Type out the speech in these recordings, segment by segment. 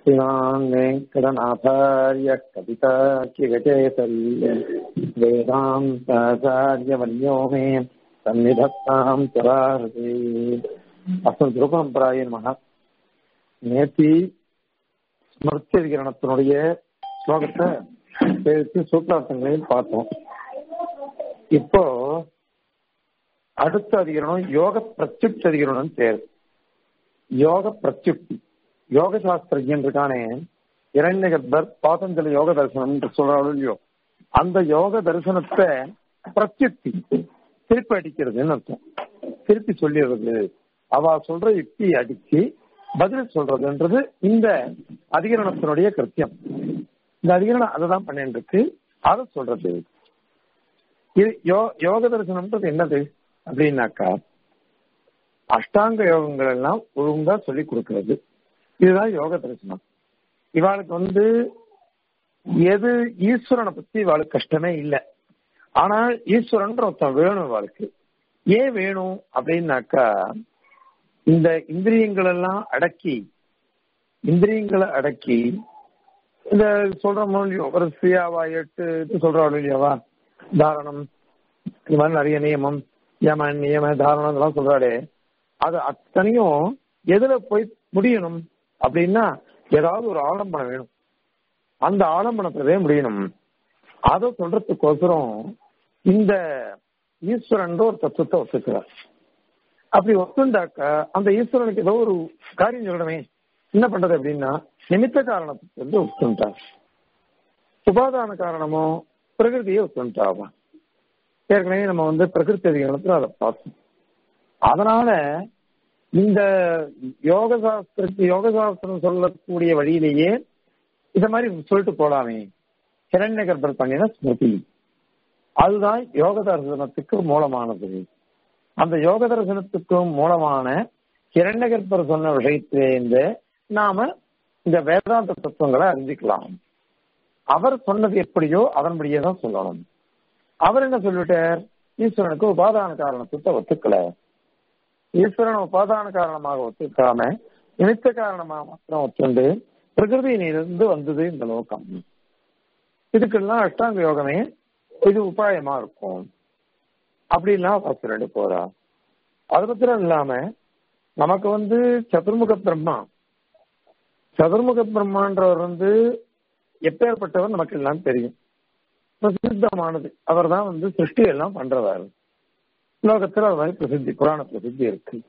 श्रीमान् वेङ्कटनाथार्य कविताकिगचेतरी वेदान्ताचार्यवन्यो मे सन्निधत्तां चराहते அஸ்மத் குருபரம்பராய நமக நேத்தி ஸ்மிருத்திகரணத்தினுடைய ஸ்லோகத்தை சேர்த்து சூத்திரார்த்தங்களையும் பார்த்தோம் இப்போ அடுத்த அதிகரணம் யோக பிரத்யுக்தி அதிகரணம் பேர் யோக பிரத்யுக்தி யோக சாஸ்திரஜன் இருக்கானே இரண்யகர்பர் பாதஞ்சலி யோக தரிசனம் என்று சொல்றாள் இல்லையோ அந்த யோக தரிசனத்தை பிரத்யுக்தி திருப்பி அடிக்கிறதுன்னு அர்த்தம் திருப்பி சொல்லிடுறது அவ சொல்ற யுக்தி அடிச்சு பதில் சொல்றதுன்றது இந்த அதிகரணத்தினுடைய கிருத்தியம் இந்த அதிகரணம் அதை தான் பண்ணிட்டு இருக்கு அதை சொல்றது இது யோக தரிசனம்ன்றது என்னது அப்படின்னாக்கா அஷ்டாங்க யோகங்கள் எல்லாம் ஒழுங்கா சொல்லி கொடுக்கிறது இதுதான் யோக தரிசனம் இவாளுக்கு வந்து எது ஈஸ்வரனை பத்தி இவாளுக்கு கஷ்டமே இல்லை ஆனால் ஈஸ்வரன்ற ஒருத்தன் வேணும் இவாளுக்கு ஏன் வேணும் அப்படின்னாக்கா இந்த இந்திரியங்கள் எல்லாம் அடக்கி இந்திரியங்களை அடக்கி இந்த சொல்ற மூலியம் ஒரு சியாவா எட்டு இது சொல்றாள் இல்லையாவா தாரணம் இது மாதிரி நிறைய நியமம் யம நியம தாரணம் இதெல்லாம் சொல்றாளே அது அத்தனையும் எதுல போய் முடியணும் அப்படின்னா ஏதாவது ஒரு ஆலம்பனம் வேணும் அந்த ஆலம்பனத்திலே முடியணும் அதை சொல்றதுக்கோசரம் இந்த ஈஸ்வரன் ஒரு தத்துவத்தை ஒத்துக்கிறார் அப்படி ஒத்துண்டாக்கா அந்த ஈஸ்வரனுக்கு ஏதோ ஒரு காரியம் சொல்லணுமே என்ன பண்றது அப்படின்னா நிமித்த காரணத்துக்கு வந்து ஒத்துண்டார் சுபாதான காரணமோ பிரகிருதியை ஒத்துண்டாவா ஏற்கனவே நம்ம வந்து பிரகிருதி அதிகாரத்துல அதை பார்த்தோம் அதனால இந்த யோக சாஸ்திரத்து யோக சாஸ்திரம் சொல்லக்கூடிய வழியிலேயே இத மாதிரி சொல்லிட்டு போலாமே கிரண்ய கர்ப்பர் பண்ணின ஸ்மிருதி அதுதான் யோக தரிசனத்துக்கு மூலமானது அந்த யோக தரிசனத்துக்கும் மூலமான கிரண்யகற்பர் சொன்ன விஷயத்திலேருந்து நாம இந்த வேதாந்த தத்துவங்களை அறிஞ்சிக்கலாம் அவர் சொன்னது எப்படியோ அதன்படியே தான் சொல்லணும் அவர் என்ன சொல்லிட்டார் ஈஸ்வரனுக்கு உபாதான காரணத்தை ஒத்துக்கல ஈஸ்வரன் உபாதான காரணமாக ஒத்துக்காம நிமித்த காரணமாக மாத்திரம் ஒத்துண்டு பிரகிருதியிலிருந்து வந்தது இந்த லோகம் இதுக்கெல்லாம் அஷ்டாங்க யோகமே இது உபாயமா இருக்கும் அப்படின்லாம் சொல்லிட்டு போறா அது மாத்திரம் இல்லாம நமக்கு வந்து சதுர்முக பிரம்மா சதுர்முக பிரம்மான்றவர் வந்து எப்பேற்பட்டவர் நமக்கு எல்லாம் தெரியும் பிரசித்தமானது அவர் தான் வந்து சிருஷ்டி எல்லாம் பண்றவர் லோகத்தில் அது மாதிரி பிரசித்தி புராண பிரசித்தி இருக்கு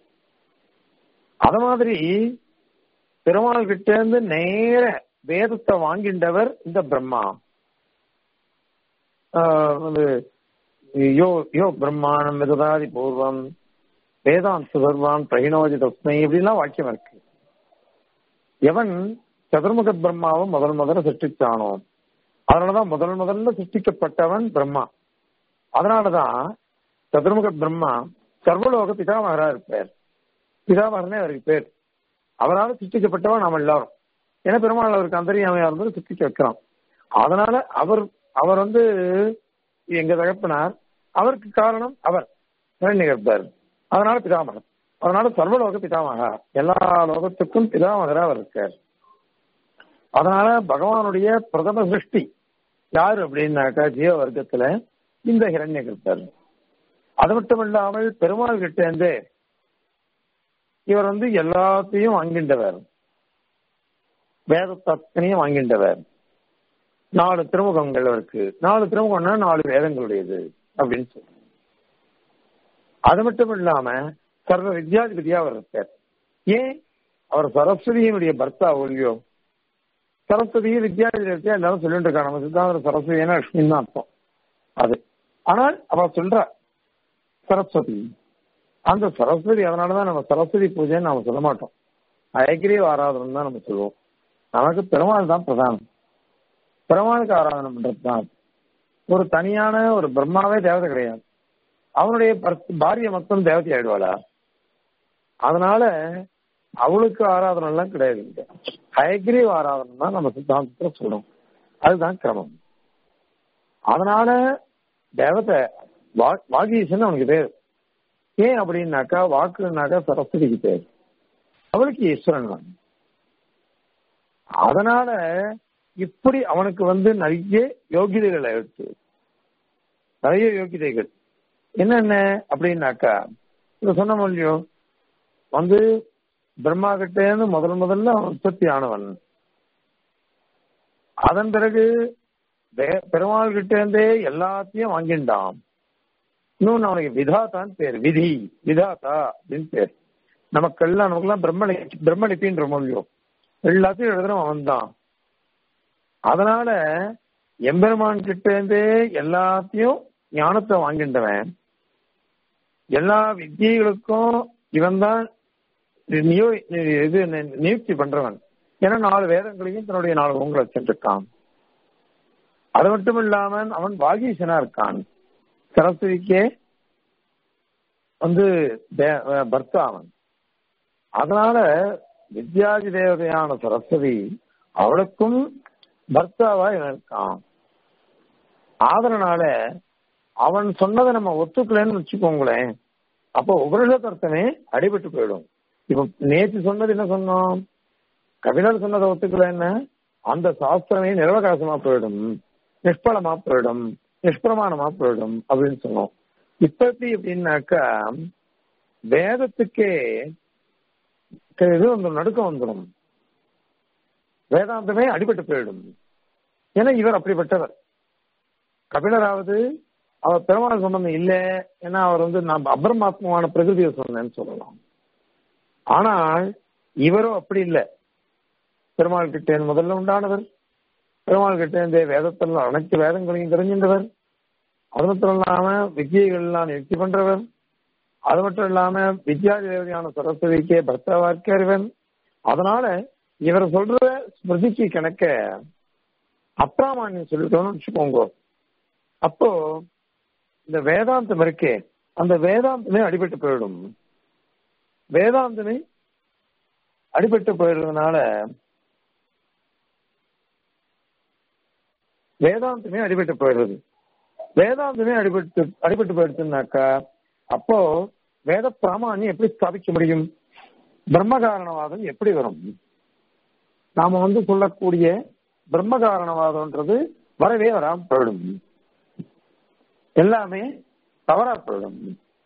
அத மாதிரி பெருமாள் கிட்ட இருந்து நேர வேதத்தை வாங்கின்றவர் இந்த பிரம்மா வந்து யோ யோ பிரம்மாணம் விததாதி பூர்வம் வேதாந்த் சுதர்வான் பிரகினோஜி தஸ்மை இப்படிலாம் வாக்கியம் இருக்கு எவன் சதுர்முக பிரம்மாவை முதல் முதல்ல சிருஷ்டிச்சானோ அதனாலதான் முதல் முதல்ல சிருஷ்டிக்கப்பட்டவன் பிரம்மா அதனாலதான் சதுர்முக பிரம்மா சர்வலோக பிதாமகரா இருப்பார் பிதாமகர்னே அவருக்கு பேர் அவரால் சிருஷ்டிக்கப்பட்டவன் நாம் எல்லாரும் ஏன்னா பெருமாள் அவருக்கு அந்தரியாமையா இருந்தது சிருஷ்டிக்க வைக்கிறான் அதனால அவர் அவர் வந்து எங்க தகப்பனார் அவருக்கு காரணம் அவர் நிகழ்ப்பார் அதனால பிதாமகர் அதனால சர்வலோக பிதாமகா எல்லா லோகத்துக்கும் பிதாமகரா அவர் இருக்கார் அதனால பகவானுடைய பிரதம சிருஷ்டி யாரு அப்படின்னாக்கா ஜீவ வர்க்கத்துல இந்த ஹிரண்ய கர்ப்பர் அது மட்டும் இல்லாமல் பெருமாள் கிட்ட இருந்து இவர் வந்து எல்லாத்தையும் வாங்கின்றவர் வேதத்தனையும் வாங்கின்றவர் நாலு திருமுகங்கள் இருக்கு நாலு திருமுகம்னா நாலு வேதங்களுடையது அப்படின்னு சொல்லி அது மட்டும் இல்லாம சர்வ வித்யாதிபதியா அவர் இருக்கார் ஏன் அவர் சரஸ்வதியினுடைய பர்த்தா ஒல்லியோ சரஸ்வதியும் வித்யாதிபதியா எல்லாரும் சொல்லிட்டு இருக்காங்க நம்ம சித்தாந்தர் சரஸ்வதினா லட்சுமின்னு தான் அர்த்தம் அது ஆனால் அவ சொல்ற சரஸ்வதி அந்த சரஸ்வதி அதனாலதான் நம்ம சரஸ்வதி பூஜைன்னு நாம சொல்ல மாட்டோம் அயக்கிரீவ ஆராதனம் தான் நம்ம சொல்லுவோம் நமக்கு பெருமாள் தான் பிரதானம் பெருமாளுக்கு ஆராதனை பண்றது தான் ஒரு தனியான ஒரு பிரம்மாவே தேவதை கிடையாது அவனுடைய பாரிய மட்டும் தேவதை ஆயிடுவாளா அதனால அவளுக்கு ஆராதனை எல்லாம் கிடையாது ஹயக்ரீவ் ஆராதனை தான் நம்ம சித்தாந்தத்துல சொல்லணும் அதுதான் கிரமம் அதனால தேவதை வாகீசன் அவனுக்கு பேர் ஏன் அப்படின்னாக்கா வாக்குனாக்கா சரஸ்வதிக்கு பேர் அவளுக்கு ஈஸ்வரன் தான் அதனால இப்படி அவனுக்கு வந்து நிறைய யோகிதைகளை எடுத்து நிறைய யோகிதைகள் என்னென்ன அப்படின்னாக்கா இப்ப சொன்ன முடியும் வந்து பிரம்மா கிட்ட இருந்து முதல் முதல்ல அவன் உற்பத்தி ஆனவன் அதன் பிறகு வே- பெருமாள் கிட்ட இருந்தே எல்லாத்தையும் வாங்கிண்டான் இன்னொன்னு அவனுக்கு விதாதான் பேர் விதி விதாதா அப்படின்னு பேர் நமக்கெல்லாம் நமக்கெல்லாம் பிரம்ம பிரம்மலிப்பின்ற மொழியும் எல்லாத்தையும் எழுதுறோம் அவன் தான் அதனால எம்பெருமான் கிட்ட இருந்தே எல்லாத்தையும் ஞானத்தை வாங்கின்றவன் எல்லா வித்தியைகளுக்கும் இவன் தான் நியோ இது நி- நியுக்தி பண்றவன் ஏன்னா நாலு வேதங்களையும் தன்னுடைய நாலு உங்களை வச்சிருக்கான் அது மட்டும் இல்லாம அவன் வாகீசனா இருக்கான் சரஸ்வதிக்கே வந்து தே- அஹ் பர்த்தா அவன் அதனால வித்யாதி தேவதையான சரஸ்வதி அவளுக்கும் பர்த்தாவா இவன் இருக்கான் ஆதரனால அவன் சொன்னதை நம்ம ஒத்துக்கலன்னு வச்சுக்கோங்களேன் அப்போ உபரிஷத் அர்த்தமே அடிபட்டு போயிடும் இப்ப நேற்று சொன்னது என்ன சொன்னோம் கபிலர் சொன்னதை ஒத்துக்கலன்னு அந்த சாஸ்திரமே நிரவகாசமா போயிடும் நிஷ்பலமா போயிடும் நிஷ்பிரமாணமா போயிடும் அப்படின்னு சொன்னோம் இப்ப எப்படி எப்படின்னாக்கா வேதத்துக்கே இது வந்துடும் நடுக்கம் வந்துடும் வேதாந்தமே அடிபட்டு போயிடும் ஏன்னா இவர் அப்படிப்பட்டவர் கபிலராவது அவர் பெருமாள் சம்பந்தம் இல்ல ஏன்னா அவர் வந்து நான் அபரமாத்மமான பிரகிருதியை சொன்னேன்னு சொல்லலாம் ஆனால் இவரும் அப்படி இல்லை பெருமாள் கிட்ட முதல்ல உண்டானவர் பெருமாள் கிட்ட இந்த வேதத்தில் அனைத்து வேதங்களையும் தெரிஞ்சின்றவர் அது மட்டும் இல்லாம வித்தியைகள் எல்லாம் நிறுத்தி பண்றவர் அது மட்டும் இல்லாம வித்யா தேவதையான சரஸ்வதிக்கே பர்த்தாவா இருக்கிறவன் அதனால இவர் சொல்ற ஸ்மிருதிக்கு கணக்க அப்ராமான்யம் சொல்லிட்டோம்னு வச்சுக்கோங்க அப்போ இந்த வேதாந்தம் இருக்கே அந்த வேதாந்தமே அடிபட்டு போயிடும் வேதாந்தமே அடிபட்டு போயிடுறதுனால வேதாந்தமே அடிபட்டு போயிடுறது வேதாந்தமே அடிபட்டு அடிபட்டு போயிடுச்சுனாக்கா அப்போ வேத பிராமான்யம் எப்படி ஸ்தாபிக்க முடியும் பிரம்ம காரணவாதம் எப்படி வரும் நாம வந்து சொல்லக்கூடிய பிரம்ம காரணவாதம்ன்றது வரவே வராம போயிடும் எல்லாமே தவறா போயிடும்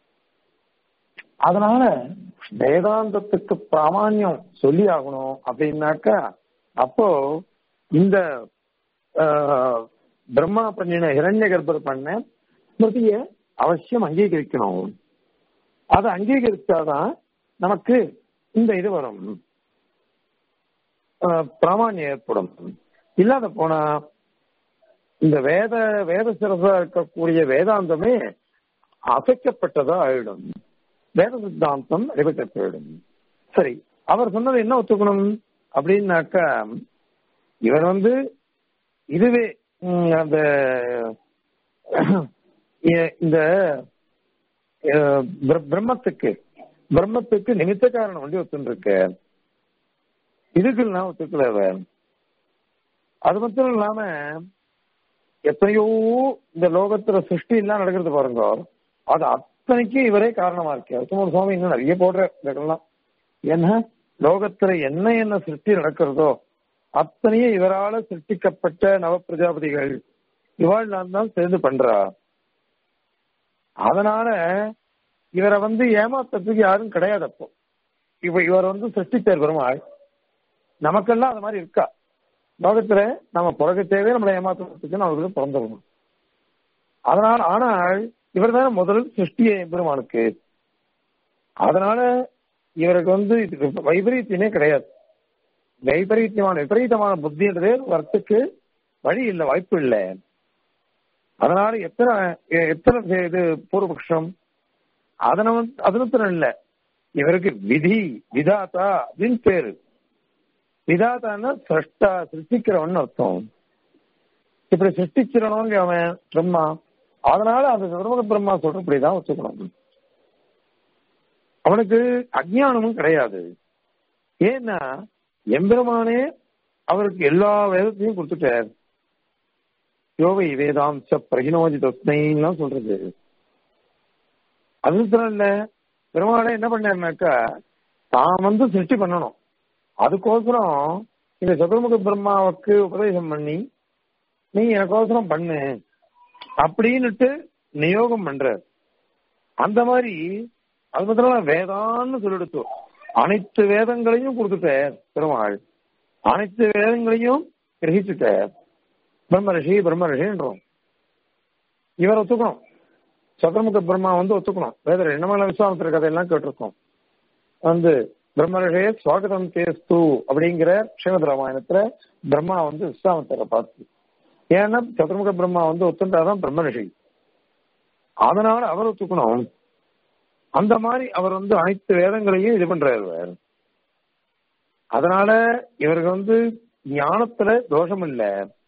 அதனால வேதாந்தத்துக்கு பிராமான்யம் சொல்லி ஆகணும் அப்படின்னாக்கா அப்போ இந்த ஆஹ், பிரம்மா பண்ணின இரண்ய கர்ப்பர் பண்ண ஸ்மிருதிய அவசியம் அங்கீகரிக்கணும் அதை அங்கீகரிச்சாதான் நமக்கு இந்த இது வரும் ஆஹ், பிராமான்யம் ஏற்படும் இல்லாத போனா இந்த வேத வேத சிறசா இருக்கக்கூடிய வேதாந்தமே அசைக்கப்பட்டதா ஆயிடும் வேத சித்தாந்தம் அடிபட்டு போயிடும் சரி அவர் சொன்னது என்ன ஒத்துக்கணும் அப்படின்னாக்கா இவர் வந்து இதுவே ம், அந்த இ- இந்த அஹ், பிர- பிரம்மத்துக்கு பிரம்மத்துக்கு நிமித்த காரணம் வந்து ஒத்துருக்கு இதுக்கெல்லாம் ஒத்துக்கல அவர் அது மட்டும் இல்லாம எத்தனையோ இந்த லோகத்துல சிருஷ்டி எல்லாம் நடக்கிறது பாருங்க அது அத்தனைக்கு இவரே காரணமா இருக்கு சுமர் சுவாமி இன்னும் நிறைய போடுற இதெல்லாம் ஏன்னா லோகத்துல என்ன என்ன சிருஷ்டி நடக்கிறதோ அத்தனையும் இவரால சிருஷ்டிக்கப்பட்ட நவ பிரஜாபதிகள் இவாள் நான் தான் சேர்ந்து பண்றா அதனால இவரை வந்து ஏமாத்துறதுக்கு யாரும் கிடையாது அப்போ இப்ப இவர் வந்து சிருஷ்டிச்சார் பெருமாள் நமக்கெல்லாம் அது மாதிரி இருக்கா லோகத்துல நம்ம பிறகு தேவையே நம்மளை ஏமாத்துறதுக்கு அவருக்கு பிறந்துடணும் அதனால் ஆனால் இவர் தான் முதல் சிருஷ்டிய பெருமாளுக்கு அதனால இவருக்கு வந்து இது வைபரீத்தியமே கிடையாது வைபரீத்தியமான விபரீதமான புத்தின்றதே வரத்துக்கு வழி இல்லை வாய்ப்பு இல்லை அதனால எத்தனை எ- எத்தனை சே- இது பூர்வபக்ஷம் அதனை வந்து அது மாத்திரம் இல்ல இவருக்கு விதி விதாதா அப்படின்னு பேரு விதாதான்னா சிருஷ்டா சிருஷ்டிக்கிறவன் அர்த்தம் இப்படி சிருஷ்டிச்சிடணுங்க அவன் பிரம்மா அதனால அந்த பிரம்ம பிரம்மா சொல்றபடிதான் வச்சுக்கணும் அவனுக்கு அஜ்ஞானமும் கிடையாது ஏன்னா எம்பெருமானே அவருக்கு எல்லா வேதத்தையும் கொடுத்துட்டார் யோவை வேதாம்ச பிரகினோஜி தஸ்மைலாம் சொல்றது அது மாத்திரம் இல்ல பெருமாளே என்ன பண்ணாருனாக்கா தான் வந்து சிருஷ்டி பண்ணணும் அதுக்கோசரம் இந்த சதுர்முக பிரம்மாவுக்கு உபதேசம் பண்ணி நீ எனக்கோசரம் பண்ணு அப்படின்னுட்டு நியோகம் பண்றார் அந்த மாதிரி அது மாத்திரம் வேதான்னு சொல்லிடுத்து அனைத்து வேதங்களையும் கொடுத்துட்டார் பெருமாள் அனைத்து வேதங்களையும் கிரகிச்சுட்டார் பிரம்ம ரிஷி பிரம்ம ரிஷின்றோம் இவர் ஒத்துக்கணும் சதுர்முக பிரம்மா வந்து ஒத்துக்கணும் வேத என்னமான விஸ்வாமத்திர கதையெல்லாம் கேட்டிருக்கோம் வந்து பிரம்மரிஷே சுவாகதம் தேஸ்து அப்படிங்கிற ஸ்ரீமத் ராமாயணத்துல பிரம்மா வந்து விஸ்வாமத்திர பார்த்து ஏன்னா சதுர்முக பிரம்மா வந்து ஒத்துண்டாதான் பிரம்மரிஷி அதனால அவர் ஒத்துக்கணும் அந்த மாதிரி அவர் வந்து அனைத்து வேதங்களையும் இது பண்றாரு அதனால இவருக்கு வந்து ஞானத்துல தோஷம் இல்ல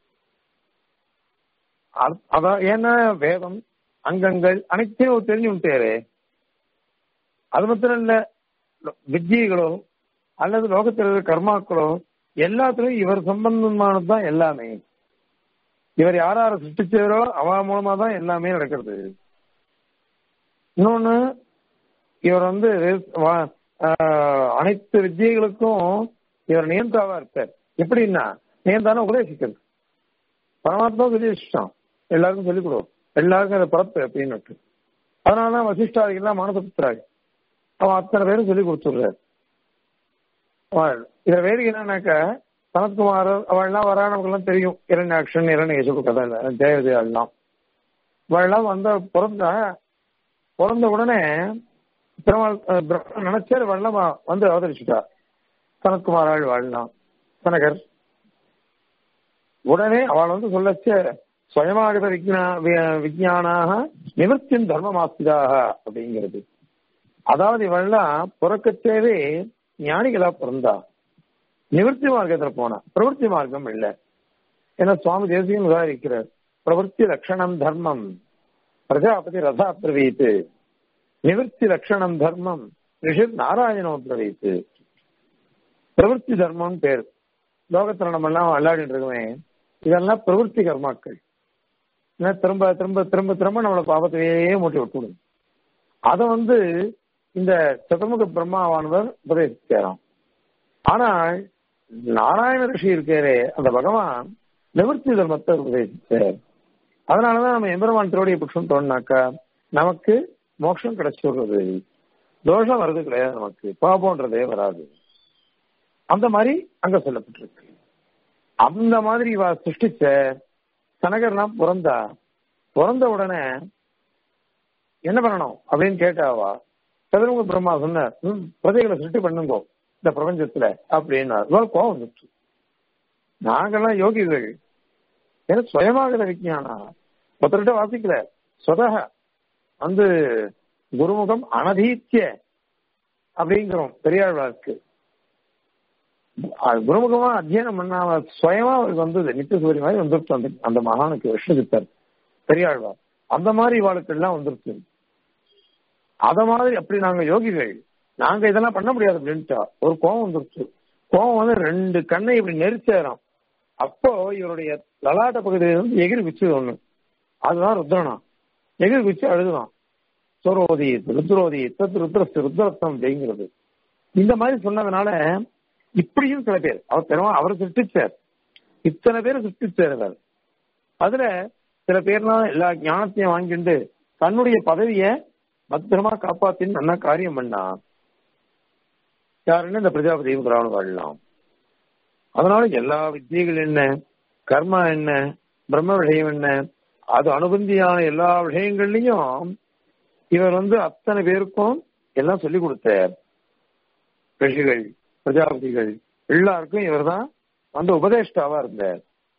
அதான் ஏன்னா வேதம் அங்கங்கள் அனைத்தையும் தெரிஞ்சு விட்டாரு அது மாத்திரம் இல்ல வித்தியைகளோ அல்லது லோகத்தில் இருக்கிற கர்மாக்களோ எல்லாத்துலயும் இவர் சம்பந்தமானது தான் எல்லாமே இவர் யார் யாரை சிருஷ்டிச்சாரோ அவ மூலமா தான் எல்லாமே நடக்கிறது இன்னொன்னு இவர் வந்து அனைத்து வித்தியைகளுக்கும் இவர் நியந்தாவா இருப்பார் எப்படின்னா நியந்தான உபதேசிக்கிறது பரமாத்மா உபதேசிச்சான் எல்லாருக்கும் சொல்லிக் கொடுவோம் எல்லாருக்கும் அதை பரப்பு அப்படின்னு அதனாலதான் வசிஷ்டாதிகள்லாம் மானசபுத்திராள் அவன் அத்தனை பேரும் சொல்லி கொடுத்துடுறாரு இதுல வேறு என்னன்னாக்கா சனத்குமார் அவள்லாம் வரா நமக்கெல்லாம் தெரியும் இரண்டாக்ஷன் இரண்டு யசபு கதை ஜெயவிஜயாள்லாம் அவள்லாம் வந்த பிறந்த பிறந்த உடனே பெருமாள் நினைச்சார் வெள்ளம் வந்து அவதரிச்சுட்டா சனத்குமாராள் வாழலாம் சனகர் உடனே அவள் வந்து சொல்லச்ச சுயமாகத விஜ்ஞா விஜயானாக நிவர்த்தியும் தர்மமாஸ்திதாக அப்படிங்கிறது அதாவது இவெல்லாம் பிறக்கச்சேவே ஞானிகளா பிறந்தா நிவர்த்தி மார்க்கத்துல போனா பிரவருத்தி மார்க்கம் இல்ல ஏன்னா சுவாமி தேசியம் உதாரிக்கிறார் பிரவருத்தி லட்சணம் தர்மம் பிரஜாபதி ரதா பிரவீத்து நிவர்த்தி லட்சணம் தர்மம் ரிஷித் நாராயணோ பிரவீத்து பிரவருத்தி தர்மம் பேர் லோகத்துல நம்ம எல்லாம் விளையாடிட்டு இருக்கோமே இதெல்லாம் பிரவருத்தி கர்மாக்கள் திரும்ப திரும்ப திரும்ப திரும்ப நம்மளை பாபத்தையே மூட்டி விட்டுடும் அதை வந்து இந்த சதுர்முக பிரம்மாவானவர் உபதேசிக்கிறான் ஆனால் நாராயண ரிஷி இருக்காரே அந்த பகவான் நிவர்த்தி தர்மத்தை உபதேசிச்சார் அதனாலதான் நம்ம எம்பெருமான் திருவடியை புருஷன் தோணுனாக்கா நமக்கு மோட்சம் கிடைச்சிடுறது தோஷம் வருது கிடையாது நமக்கு பாபம்ன்றதே வராது அந்த மாதிரி அங்க சொல்லப்பட்டிருக்கு அந்த மாதிரி இவ சிருஷ்டிச்ச சனகர்லாம் பிறந்தா பிறந்த உடனே என்ன பண்ணணும் அப்படின்னு கேட்டாவா சதுரமுக பிரம்மா சொன்னார் பிரதைகளை சிருஷ்டி பண்ணுங்கோ இந்த பிரபஞ்சத்துல அப்படின்னார் கோபம் வந்துச்சு நாங்கெல்லாம் யோகிகள் ஏன்னா சுயமாக விஜயானா ஒருத்தர்கிட்ட வாசிக்கல சொதக வந்து குருமுகம் அனதீத்திய அப்படிங்கிறோம் பெரியாழ்வாருக்கு குருமுகமா அத்தியனம் பண்ணாம சுயமா அவருக்கு வந்தது நித்திய சூரிய மாதிரி வந்துருச்சு அந்த அந்த மகானுக்கு விஷ்ணுதித்தர் பெரியாழ்வார் அந்த மாதிரி இவாளுக்கு எல்லாம் வந்துருச்சு அத மாதிரி அப்படி நாங்க யோகிகள் நாங்க இதெல்லாம் பண்ண முடியாது அப்படின்ட்டா ஒரு கோபம் வந்துருச்சு கோபம் வந்து ரெண்டு கண்ணை இப்படி நெரிச்சேறோம் அப்போ இவருடைய லலாட்ட பகுதியில வந்து எகிரி குச்சு ஒண்ணு அதுதான் ருத்ரனா எகிரி குச்சு அழுதுதான் சுரோதி ருத்ரோதி தத் ருத்ரஸ்து ருத்ரஸ்தம் அப்படிங்கிறது இந்த மாதிரி சொன்னதுனால இப்படியும் சில பேர் அவர் பெருமா அவர் சிருஷ்டிச்சார் இத்தனை பேர் சிருஷ்டிச்சார் அவர் அதுல சில பேர்லாம் எல்லா ஞானத்தையும் வாங்கிட்டு தன்னுடைய பதவிய பத்திரமா காப்பாத்தின்னு நல்லா காரியம் பண்ணா யாருன்னு இந்த பிரஜாபதி முதலான வாழலாம் அதனால எல்லா வித்தியைகள் என்ன கர்மா என்ன பிரம்ம விஷயம் என்ன அது அனுபந்தியான எல்லா விஷயங்கள்லயும் இவர் வந்து அத்தனை பேருக்கும் எல்லாம் சொல்லி கொடுத்தார் ரிஷிகள் பிரஜாபதிகள் எல்லாருக்கும் இவர் தான் வந்து உபதேஷ்டாவா இருந்தார்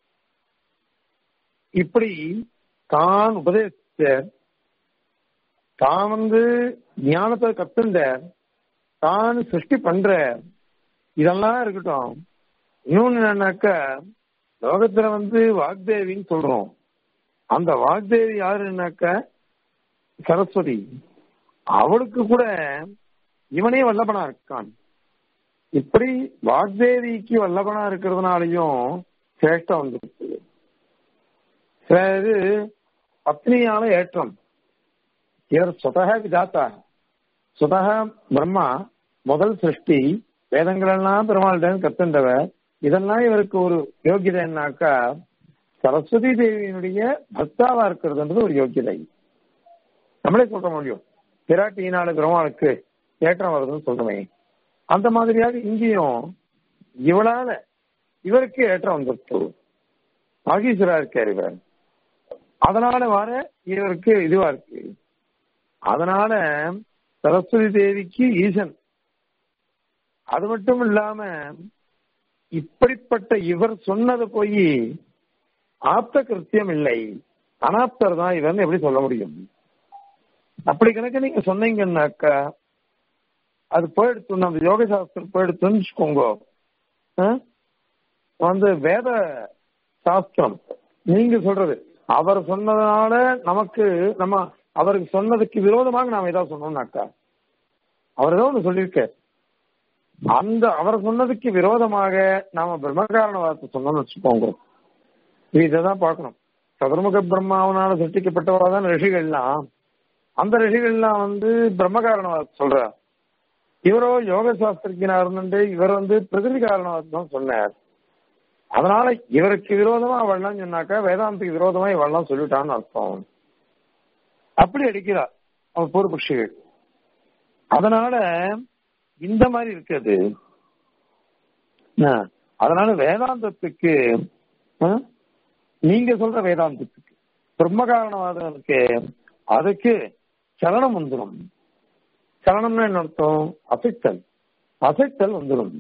இப்படி தான் உபதேசிச்சார் தான் வந்து ஞானத்தை கத்துண்ட தான் சிருஷ்டி பண்ற இதெல்லாம் இருக்கட்டும் இன்னொன்னு என்னன்னாக்க லோகத்துல வந்து வாக்தேவின்னு சொல்றோம் அந்த வாக்தேவி யாருன்னாக்க சரஸ்வதி அவளுக்கு கூட இவனே வல்லபனா இருக்கான் இப்படி வாக்தேவிக்கு வல்லபனா இருக்கிறதுனாலையும் சேஷ்டம் வந்துருக்கு சில இது பத்னியால ஏற்றம் இவர் சுதக விதாத்தா சுதக பிரம்மா முதல் சிருஷ்டி வேதங்கள் எல்லாம் பெருமாள்கிட்ட கத்துண்டவர் இதெல்லாம் இவருக்கு ஒரு யோகியதை என்னாக்கா சரஸ்வதி தேவியினுடைய பக்தாவா இருக்கிறதுன்றது ஒரு யோகியதை நம்மளே சொல்ற முடியும் பிராட்டியினால பெருமாளுக்கு ஏற்றம் வருதுன்னு சொல்றோமே அந்த மாதிரியாக இங்கேயும் இவளால இவருக்கு ஏற்றம் வந்துருச்சு மகீஸ்வரா இருக்கார் இவர் அதனால வர இவருக்கு இதுவா இருக்கு அதனால சரஸ்வதி தேவிக்கு ஈசன் அது மட்டும் இல்லாம இப்படிப்பட்ட இவர் சொன்னது போய் ஆப்த கிருத்தியம் இல்லை அனாப்தர் தான் இவன் எப்படி சொல்ல முடியும் அப்படி கணக்கு நீங்க சொன்னீங்கன்னாக்கா அது போயிடுத்து நம்ம யோக சாஸ்திரம் போயிடுத்துன்னு வச்சுக்கோங்க ஆ? வந்து வேத சாஸ்திரம் நீங்க சொல்றது அவர் சொன்னதுனால நமக்கு நம்ம அவருக்கு சொன்னதுக்கு விரோதமாக நாம ஏதாவது சொன்னோம்னாக்கா அவர் ஏதோ ஒன்று சொல்லியிருக்கார் அந்த அவர் சொன்னதுக்கு விரோதமாக நாம பிரம்மகாரணவாதத்தை சொன்னோம்னு வச்சுக்கோங்க இதைதான் பார்க்கணும் சதுர்முக பிரம்மாவனால சிருஷ்டிக்கப்பட்டவரா தான் ரிஷிகள்லாம் அந்த ரிஷிகள்லாம் வந்து பிரம்மகாரணவாதத்தை சொல்றார் இவரோ யோக சாஸ்திரத்தினா இருந்துட்டு இவர் வந்து பிரகிருதி காரணவாதத்தை தான் சொன்னார் அதனால இவருக்கு விரோதமா அவள்லாம் சொன்னாக்கா வேதாந்தத்துக்கு விரோதமா இவள்லாம் சொல்லிட்டான்னு அர்த்தம் அப்படி அடிக்கிறார் அவர் பூர்வபக்ஷிகள் அதனால இந்த மாதிரி இருக்குது ஆ, அதனால வேதாந்தத்துக்கு ஆ, நீங்க சொல்ற வேதாந்தத்துக்கு பிரம்ம காரணவாதம் இருக்கு அதுக்கு சலனம் வந்துடும் சலனம்னா என்ன அர்த்தம் அசைத்தல் அசைத்தல் வந்துடும்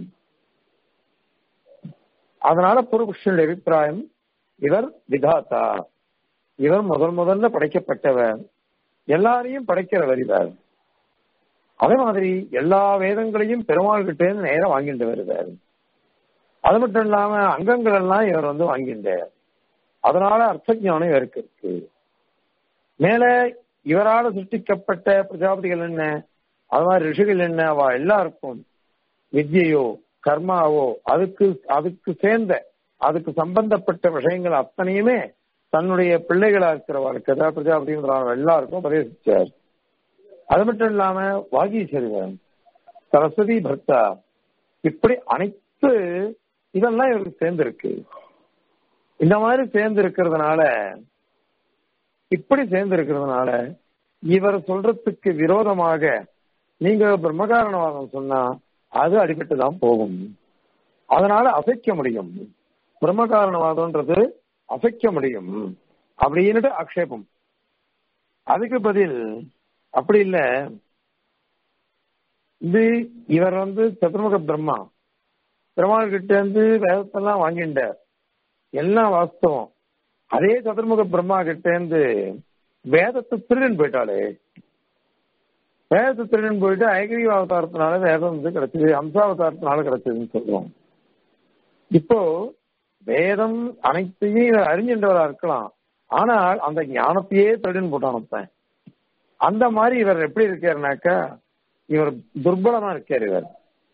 அதனால பூர்வபக்ஷனுடைய அபிப்பிராயம் இவர் விதாத்தா இவர் முதல் முதல்ல படைக்கப்பட்டவர் எல்லாரையும் படைக்கிறவர் இவர் அதே மாதிரி எல்லா வேதங்களையும் பெருமாள் கிட்ட இருந்து நேரம் வாங்கிட்டு வருவார் அது மட்டும் இல்லாம அங்கங்கள் எல்லாம் இவர் வந்து வாங்கிட்டார் அதனால அர்த்த ஞானம் இவருக்கு இருக்கு மேல இவரால் சிருஷ்டிக்கப்பட்ட பிரஜாபதிகள் என்ன அது மாதிரி ரிஷிகள் என்ன அவ எல்லாருக்கும் வித்யையோ கர்மாவோ அதுக்கு அதுக்கு சேர்ந்த அதுக்கு சம்பந்தப்பட்ட விஷயங்கள் அத்தனையுமே தன்னுடைய பிள்ளைகளா இருக்கிறவர்களுக்கு அதாவது பிரஜாபதி எல்லாருக்கும் உபதேசிச்சார் அது மட்டும் இல்லாம வாகீஸ்வரன் சரஸ்வதி பக்தா இப்படி அனைத்து இதெல்லாம் இவருக்கு சேர்ந்திருக்கு இந்த மாதிரி சேர்ந்து இருக்கிறதுனால இப்படி சேர்ந்து இருக்கிறதுனால இவர் சொல்றதுக்கு விரோதமாக நீங்க பிரம்மகாரணவாதம் சொன்னா அது அடிபட்டு தான் போகும் அதனால அசைக்க முடியும் பிரம்மகாரணவாதம்ன்றது அசைக்க முடியும் அப்படின்னுட்டு ஆக்ஷேபம் அதுக்கு பதில் அப்படி இல்ல இது இவர் வந்து சதுர்முக பிரம்மா பெருமாள் கிட்ட இருந்து வேதத்தெல்லாம் வாங்கிட்டார் எல்லாம் வாஸ்தவம் அதே சதுர்முக பிரம்மா கிட்ட இருந்து வேதத்தை திருடன் போயிட்டாளே வேதத்தை திருடன் போயிட்டு ஐகிரி அவதாரத்தினால வேதம் வந்து கிடைச்சது அம்சாவதாரத்தினால கிடைச்சதுன்னு சொல்றோம் இப்போ வேதம் அனைத்தையும் இவர் அறிஞ்சின்றவரா இருக்கலாம் ஆனால் அந்த ஞானத்தையே திருடன் போட்டான் அந்த மாதிரி இவர் எப்படி இருக்காருனாக்கா இவர் துர்பலமா இருக்கார் இவர்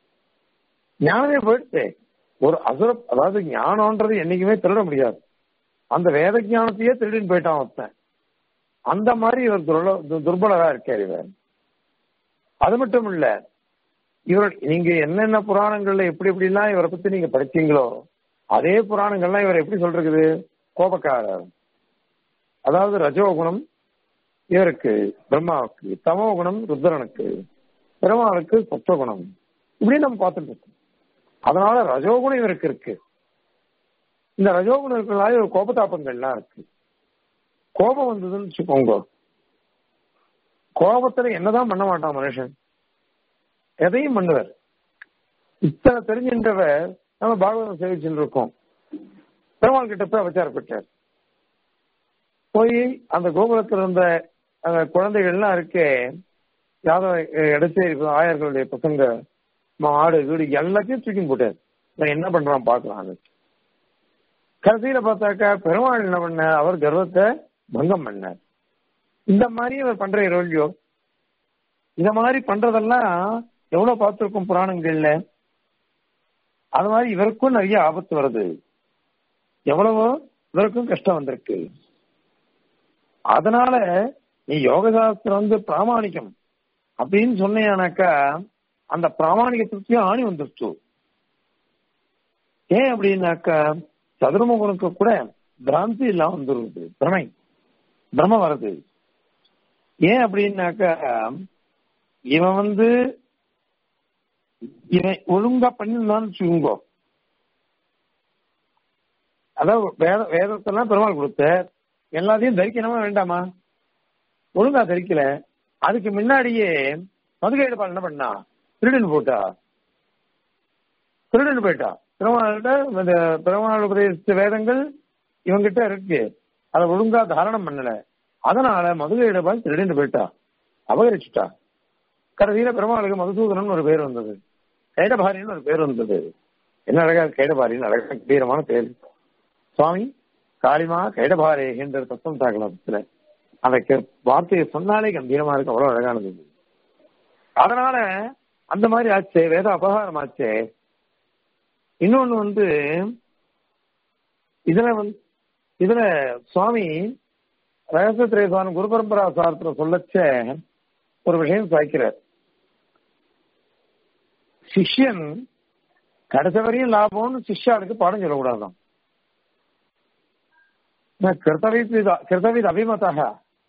ஞானமே போயிடுச்சு ஒரு அசுர அதாவது ஞானம்ன்றது என்னைக்குமே திருட முடியாது அந்த வேத ஞானத்தையே திருடின்னு போயிட்டான் ஒருத்தன் அந்த மாதிரி இவர் துர்ல- துர்பலரா இருக்கார் இவர் அது மட்டும் இல்ல இவர் நீங்க என்னென்ன புராணங்கள்ல எப்படி எப்படிலாம் இவரை பத்தி நீங்க படிச்சீங்களோ அதே புராணங்கள்லாம் இவர் எப்படி சொல்றது கோபக்காரர் அதாவது ரஜோகுணம் இவருக்கு பிரம்மாவுக்கு தமோ குணம் ருத்ரனுக்கு பெருமாளுக்கு சத்துவகுணம் இப்படி நம்ம பார்த்துட்டு இருக்கோம் அதனால ரஜோகுணம் இவருக்கு இருக்கு இந்த ரஜோகுணம் இருக்கிறதால இவர் கோபதாபங்கள்லாம் இருக்கு கோபம் வந்ததுன்னு வச்சுக்கோங்க கோபத்துல என்னதான் பண்ண மாட்டான் மனுஷன் எதையும் பண்ணுவார் இத்தனை தெரிஞ்சின்றவர் நம்ம பாகவதம் சேவிச்சுட்டு இருக்கோம் பெருமாள் கிட்ட போய் அவச்சாரப்பட்டார் போய் அந்த கோகுலத்தில் இருந்த அந்த குழந்தைகள்லாம் இருக்கே யாதவ இடத்தே ஆயர்களுடைய பசங்க மாடு வீடு எல்லாத்தையும் தூக்கி போட்டார் நான் என்ன பண்றான் பாக்கலாம் கடைசியில பார்த்தாக்கா பெருமாள் என்ன பண்ண அவர் கர்வத்தை பங்கம் பண்ணார் இந்த மாதிரி அவர் பண்ற ரோல்யோ இந்த மாதிரி பண்றதெல்லாம் எவ்வளவு பார்த்திருக்கும் புராணங்கள்ல அது மாதிரி இவருக்கும் நிறைய ஆபத்து வருது எவ்வளவோ இவருக்கும் கஷ்டம் வந்திருக்கு அதனால நீ யோக சாஸ்திரம் வந்து பிராமணிக்கம் அப்படின்னு சொன்னீங்கன்னாக்கா அந்த பிராமணிகத்துக்கு ஆணி வந்துருச்சு ஏன் அப்படின்னாக்கா சதுரமுகனுக்கு கூட பிராந்தி எல்லாம் வந்துருது பிரமை பிரம வருது ஏன் அப்படின்னாக்கா இவன் வந்து இவன் ஒழுங்கா பண்ணிருந்தான்னு வச்சுக்கோங்க அதாவது வேத வேதத்தெல்லாம் பெருமாள் கொடுத்த எல்லாத்தையும் தரிக்கணுமா வேண்டாமா ஒழுங்கா தரிக்கல அதுக்கு முன்னாடியே மதுகையிட பால் என்ன பண்ணா திருடன் போட்டா திருடன் போயிட்டா பெருமாள்கிட்ட இந்த பெருமாள் உபதேசித்த வேதங்கள் இவங்கிட்ட இருக்கு அதை ஒழுங்கா தாரணம் பண்ணல அதனால மதுகையிட பால் திருடன் போயிட்டா அபகரிச்சுட்டா கடைசியில பெருமாளுக்கு மதுசூதனன் ஒரு பேர் வந்தது கைடபாரின்னு ஒரு பேர் வந்தது என்ன அழகா கைடபாரின்னு அழகா கம்பீரமான பேர் சுவாமி காளிமா கைடபாரே என்ற தத்துவம் தாக்கலத்துல அந்த கே- வார்த்தையை சொன்னாலே கம்பீரமா இருக்கு அவ்வளவு அழகானது அதனால அந்த மாதிரி ஆச்சே வேத அபகாரம் ஆச்சே இன்னொன்னு வந்து இதுல வந்து இதுல சுவாமி ரகசியத்திரே சுவாமி குரு பரம்பரா சாரத்துல சொல்லச்ச ஒரு விஷயம் சாய்க்கிறார் சிஷ்யன் கடைசி வரையும் லாபம்னு சிஷ்யாளுக்கு பாடம் சொல்லக்கூடாதான் கிருத்தவித் கிருத்தவித் அபிமதः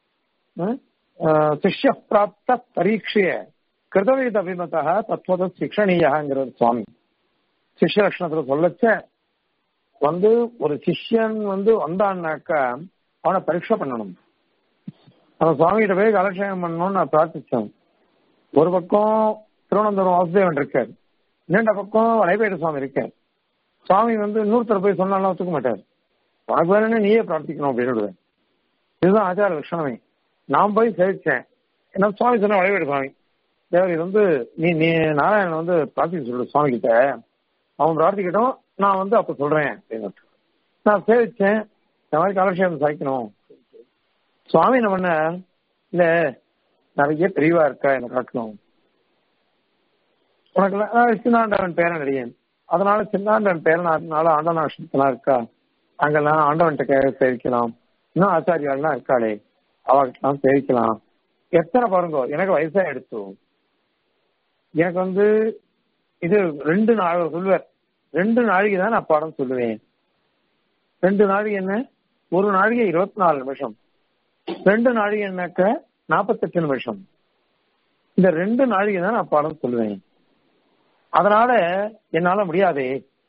சிஷ்ய பிராப்த பரீட்சைய கிருத்தவித் அபிமதः தத்வத சிக்ஷணீயங்கிறது சுவாமி சிஷ்ய லட்சணத்துல சொல்லச்ச வந்து ஒரு சிஷ்யன் வந்து வந்தான்னாக்கா அவனை பரீட்சை பண்ணணும் அவன் சுவாமிகிட்ட போய் கலட்சேபம் பண்ணணும்னு நான் பிரார்த்திச்சேன் ஒரு பக்கம் திருவனந்தபுரம் வாசுதேவன் இருக்கார் இரண்ட பக்கம் வளைபேடு சுவாமி இருக்கார் சுவாமி வந்து இன்னொருத்தர் போய் சொன்னாலும் ஒத்துக்க மாட்டார் உனக்கு வேணும்னு நீயே பிரார்த்திக்கணும் அப்படின்னு இதுதான் ஆச்சார லட்சணமே நான் போய் சேவிச்சேன் என்ன சுவாமி சொன்ன வளைவேடு சுவாமி தேவர் இது வந்து நீ நீ நாராயணன் வந்து பிரார்த்திக்க சொல்லு சுவாமி கிட்ட அவன் பிரார்த்திக்கட்டும் நான் வந்து அப்ப சொல்றேன் அப்படின்னு நான் சேவிச்சேன் இந்த மாதிரி கலட்சேபம் சாய்க்கணும் சுவாமி என்ன பண்ண இல்ல நிறைய பெரியவா இருக்கா எனக்கு காட்டணும் உனக்கு நான் சின்னாண்டவன் பேரன் அடியேன் அதனால சின்னாண்டவன் பேரன் அதனால ஆண்டவன் இருக்கா அங்கெல்லாம் ஆண்டவன்கிட்ட சேவிக்கலாம் இன்னும் ஆச்சாரியாலாம் இருக்காளே அவகிட்டலாம் சேவிக்கலாம் எத்தனை பாருங்க எனக்கு வயசா எடுத்து எனக்கு வந்து இது ரெண்டு நாள் சொல்லுவார் ரெண்டு நாளைக்கு தான் நான் பாடம் சொல்லுவேன் ரெண்டு நாளைக்கு என்ன ஒரு நாளைக்கு இருபத்தி நாலு நிமிஷம் ரெண்டு நாளைக்கு என்னக்க நாற்பத்தெட்டு நிமிஷம் இந்த ரெண்டு நாளைக்கு தான் நான் பாடம் சொல்லுவேன் அதனால என்னால முடியாதே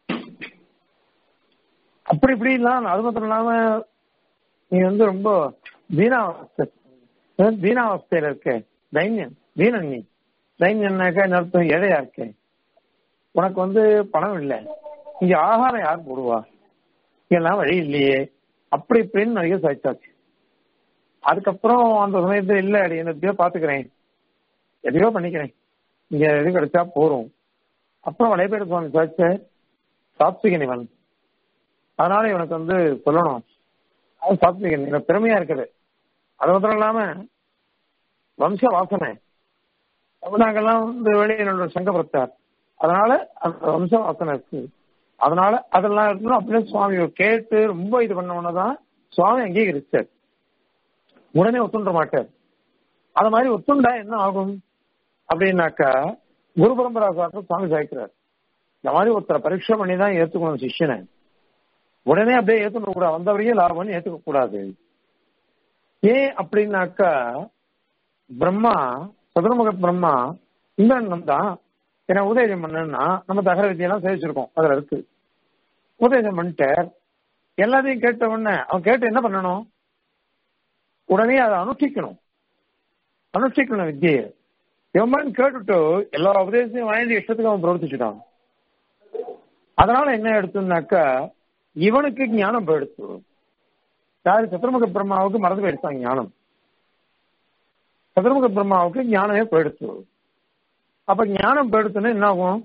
அப்படி இப்படி இல்லாம அது மாத்திரம் இல்லாம நீ வந்து ரொம்ப தீனாவஸ்தை தீனாவஸ்தையில இருக்க தைன்யம் தீனன் நீ தைன்யம்னாக்கா என்ன அர்த்தம் ஏழையா இருக்க உனக்கு வந்து பணம் இல்லை இங்க ஆகாரம் யார் போடுவா இங்கெல்லாம் வழி இல்லையே அப்படி இப்படின்னு நிறைய சாய்ச்சாச்சு அதுக்கப்புறம் அந்த சமயத்துல இல்ல அடி என்னத்தையோ பாத்துக்கிறேன் எதையோ பண்ணிக்கிறேன் இங்க எது கிடைச்சா போறோம் அப்புறம் வளைபேடு சுவாமி சாய்ச்ச சாத்விகனிவன் அதனால இவனுக்கு வந்து சொல்லணும் அது சாத்விகன் எனக்கு பெருமையா இருக்குது அது மாத்திரம் இல்லாம வம்ச வாசனை அப்ப நாங்கெல்லாம் வந்து வெளியினோட சங்கப்படுத்தார் அதனால அந்த வம்ச வாசனை இருக்கு அதனால அதெல்லாம் இருக்கணும் அப்படியே சுவாமி கேட்டு ரொம்ப இது பண்ணவனதான் சுவாமி அங்கீகரிச்சார் உடனே ஒத்துண்ட மாட்டார் அது மாதிரி ஒத்துண்டா என்ன ஆகும் அப்படின்னாக்கா குரு பரம்பரா சாஸ்திரம் சுவாமி சாய்க்கிறார் இந்த மாதிரி ஒருத்தரை பரீட்சை பண்ணி தான் ஏத்துக்கணும் சிஷ்யனை உடனே அப்படியே ஏத்துக்க கூடாது வந்தவரையே லாபம்னு ஏத்துக்க கூடாது ஏன் அப்படின்னாக்கா பிரம்மா சதுரமுக பிரம்மா இந்திரன் தான் என்ன உதயம் பண்ணா நம்ம தகர வித்தியெல்லாம் சேவிச்சிருக்கோம் அதுல இருக்கு உதயம் பண்ணிட்டார் எல்லாத்தையும் கேட்ட உடனே அவன் கேட்டு என்ன பண்ணணும் உடனே அதை அனுஷ்டிக்கணும் அனுஷ்டிக்கணும் வித்தியை எவன் கேட்டுட்டு எல்லா உபதேசத்தையும் வாங்கி இஷ்டத்துக்கு அவன் பிரவர்த்திச்சுட்டான் அதனால என்ன எடுத்துனாக்கா இவனுக்கு ஞானம் போயிடுத்து யாரு சதுர்முக பிரம்மாவுக்கு மறந்து போயிடுச்சான் ஞானம் சதுர்முக பிரம்மாவுக்கு ஞானமே போயிடுத்து அப்ப ஞானம் போயிடுத்துன்னா என்ன ஆகும்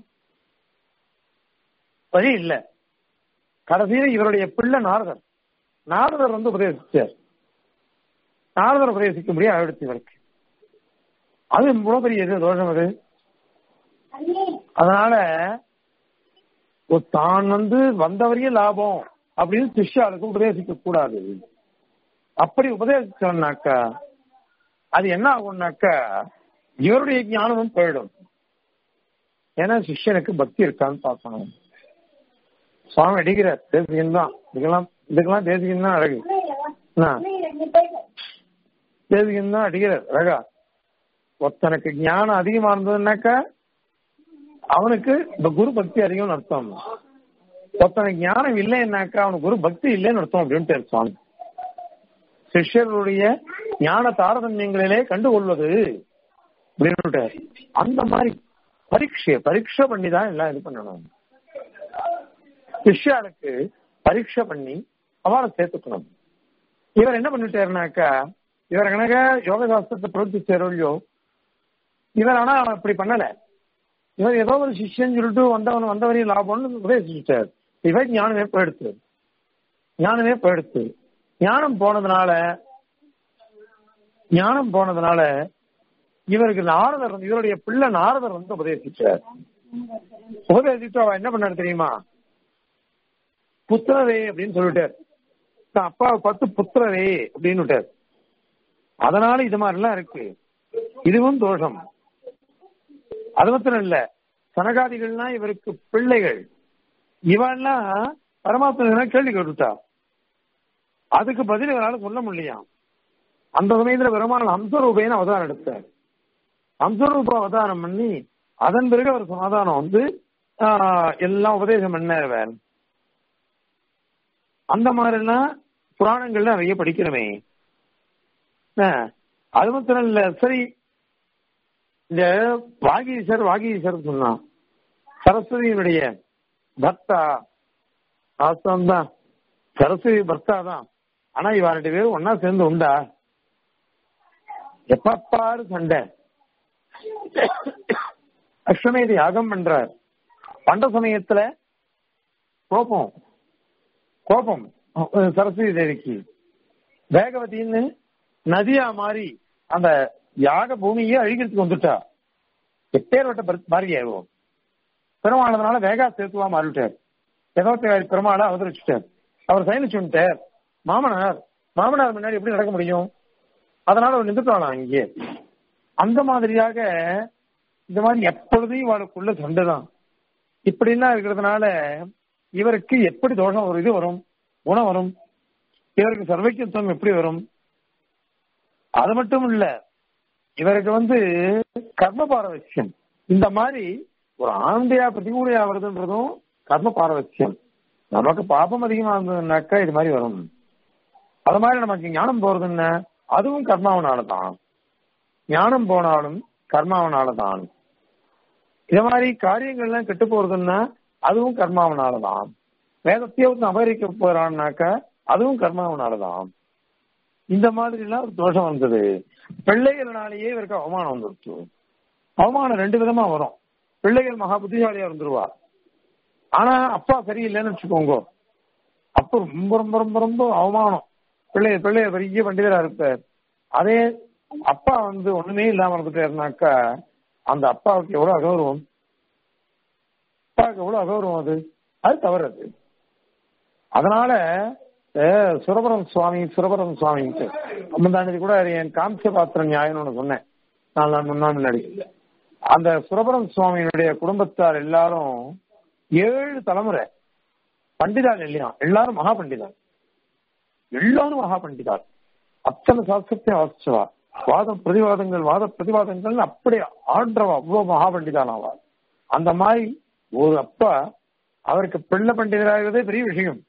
வழி இல்ல கடைசியில இவருடைய பிள்ளை நாரதர் நாரதர் வந்து உபதேசிச்சார் நாரதர் உபதேசிக்க முடியாது ஆயிடுச்சு இவருக்கு அது இவ்வளவு பெரிய இது தோஷம் அது அதனால ஒரு தான் வந்து வந்தவரையே லாபம் அப்படின்னு சிஷ்யாளுக்கு உபதேசிக்க கூடாது அப்படி உபதேசிச்சோம்னாக்கா அது என்ன ஆகும்னாக்கா இவருடைய ஞானமும் போயிடும் ஏன்னா சிஷ்யனுக்கு பக்தி இருக்கான்னு பார்க்கணும் சுவாமி அடிக்கிறார் தேசிகன் தான் இதுக்கெல்லாம் இதுக்கெல்லாம் தேசிகன் தான் அழகு என்ன? தேசிகன் தான் அடிக்கிறார் அழகா ஒருத்தனுக்கு ஞானம் அதிகமா இருந்ததுன்னாக்கா அவனுக்கு இந்த குரு பக்தி அதிகம்னு அர்த்தம் ஒருத்தனுக்கு ஞானம் இல்லைன்னாக்கா அவனுக்கு குரு பக்தி இல்லைன்னு அர்த்தம் அப்படின்ட்டு சுவாமி சிஷ்யர்களுடைய ஞான தாரதமியங்களிலே கண்டுகொள்வது அப்படின்னு அந்த மாதிரி பரீட்சை பரீட்சை பண்ணி தான் எல்லாம் இது பண்ணணும் சிஷ்யாளுக்கு பரீட்சை பண்ணி அவளை சேர்த்துக்கணும் இவர் என்ன பண்ணிட்டாருனாக்கா இவர் கணக்க யோக சாஸ்திரத்தை பிரவர்த்திச்சாரோ இவர் ஆனா அப்படி பண்ணல இவர் ஏதோ ஒரு சிஷ்யன் சொல்லிட்டு வந்தவன் வந்தவரையும் லாபம்னு உபதேசிச்சிட்டார் இவர் ஞானமே போயிடுத்து ஞானமே போயிடுத்து ஞானம் போனதுனால ஞானம் போனதுனால இவருக்கு நாரதர் வந்து இவருடைய பிள்ளை நாரதர் வந்து உபதேசிச்சார் உபதேசிச்சு அவ என்ன பண்ணாரு தெரியுமா புத்திரரே அப்படின்னு சொல்லிட்டார் தான் அப்பாவை பார்த்து புத்திரரே அப்படின்னு விட்டார் அதனால இது மாதிரிலாம் இருக்கு இதுவும் தோஷம் அது மாத்திரம் இல்ல சனகாதிகள்லாம் இவருக்கு பிள்ளைகள் இவெல்லாம் பரமாத்மா கேள்வி கேட்டுட்டா அதுக்கு பதில் இவரால் சொல்ல முடியலையாம் அந்த சமயத்துல பெருமாள் ஹம்சரூபேன்னு அவதாரம் எடுத்தார் ஹம்சரூப அவதாரம் பண்ணி அதன் பிறகு அவர் சமாதானம் வந்து ஆஹ், எல்லாம் உபதேசம் பண்ணார் அந்த மாதிரிலாம் புராணங்கள்ல நிறைய படிக்கிறோமே ஆஹ், அது மாத்திரம் இல்ல சரி இந்த வாகீசர் வாகீசர் சொன்னான் சரஸ்வதியினுடைய பர்த்தா வாஸ்தவம் தான் சரஸ்வதி பர்த்தா தான் ஆனா இவ ரெண்டு பேரும் ஒன்னா சேர்ந்து உண்டா எப்ப பாரு சண்டை அஸ்வமேதி யாகம் பண்றார் பண்ட சமயத்துல கோபம் கோபம் அஹ் சரஸ்வதி தேவிக்கு வேகவதின்னு நதியா மாறி அந்த யாக பூமியே அழிக்கிறதுக்கு வந்துட்டா எப்பேற்பட்ட மாறி ஆகும் பெருமானதுனால வேகா சேத்துவா மாறிவிட்டார் எதோத்தி பெருமாளை அவதரிச்சுட்டார் அவர் சயனிச்சுட்டார் மாமனார் மாமனார் முன்னாடி எப்படி நடக்க முடியும் அதனால அவர் நின்றுட்டாளாம் இங்கே அந்த மாதிரியாக இந்த மாதிரி எப்பொழுதும் இவளுக்குள்ள சண்டை தான் இப்படிலாம் இருக்கிறதுனால இவருக்கு எப்படி தோஷம் ஒரு இது வரும் குணம் வரும் இவருக்கு சர்வைக்கியத்துவம் எப்படி வரும் அது மட்டும் இல்ல இவருக்கு வந்து கர்ம பாரவசியம் இந்த மாதிரி ஒரு ஆண்டையா பிரதிகூலையா வருதுன்றதும் கர்ம பாரவசியம் நமக்கு பாபம் அதிகமா இருந்ததுன்னாக்கா இது மாதிரி வரும் அது மாதிரி நமக்கு ஞானம் போறதுன்னா அதுவும் கர்மாவனால தான் ஞானம் போனாலும் கர்மாவனால தான் இது மாதிரி காரியங்கள்லாம் கெட்டு போறதுன்னா அதுவும் கர்மாவனால தான் வேதத்தையே வந்து அபகரிக்க போறான்னாக்கா அதுவும் கர்மாவனால தான் இந்த மாதிரி எல்லாம் ஒரு தோஷம் வந்தது பிள்ளைகள்னாலேயே இவருக்கு அவமானம் வந்துருச்சு அவமானம் ரெண்டு விதமா வரும் பிள்ளைகள் மகா புத்திசாலியா இருந்துருவா ஆனா அப்பா சரியில்லைன்னு வச்சுக்கோங்க அப்ப ரொம்ப ரொம்ப ரொம்ப ரொம்ப அவமானம் பிள்ளைய பிள்ளைய பெரிய பண்டிதரா இருப்பார் அதே அப்பா வந்து ஒண்ணுமே இல்லாம இருந்துட்டாருனாக்கா அந்த அப்பாவுக்கு எவ்வளவு அகௌரவம் அப்பாவுக்கு எவ்வளவு அகௌரவம் அது அது தவறு அது அதனால அஹ், சுரபரம் சுவாமி சுரபரம் சுவாமின்ட்டு முந்தாண்டி கூட என் காமிச்ச பாத்திர நியாயம்னு ஒண்ணு சொன்னேன் நாலு நாள் முன்னாள் முன்னாடி அந்த சுரபரம் சுவாமியினுடைய குடும்பத்தார் எல்லாரும் ஏழு தலைமுறை பண்டிதாள் இல்லையா எல்லாரும் மகா பண்டிதாள் எல்லாரும் மகா பண்டிதாள் அத்தனை சாஸ்திரத்தையும் வாசிச்சவா வாத பிரதிவாதங்கள் வாத பிரதிவாதங்கள் அப்படியே ஆடுறவா அவ்வளவு மகா பண்டிதானாவா அந்த மாதிரி ஒரு அப்பா அவருக்கு பிள்ளை பண்டிதராகிறதே பெரிய விஷயம்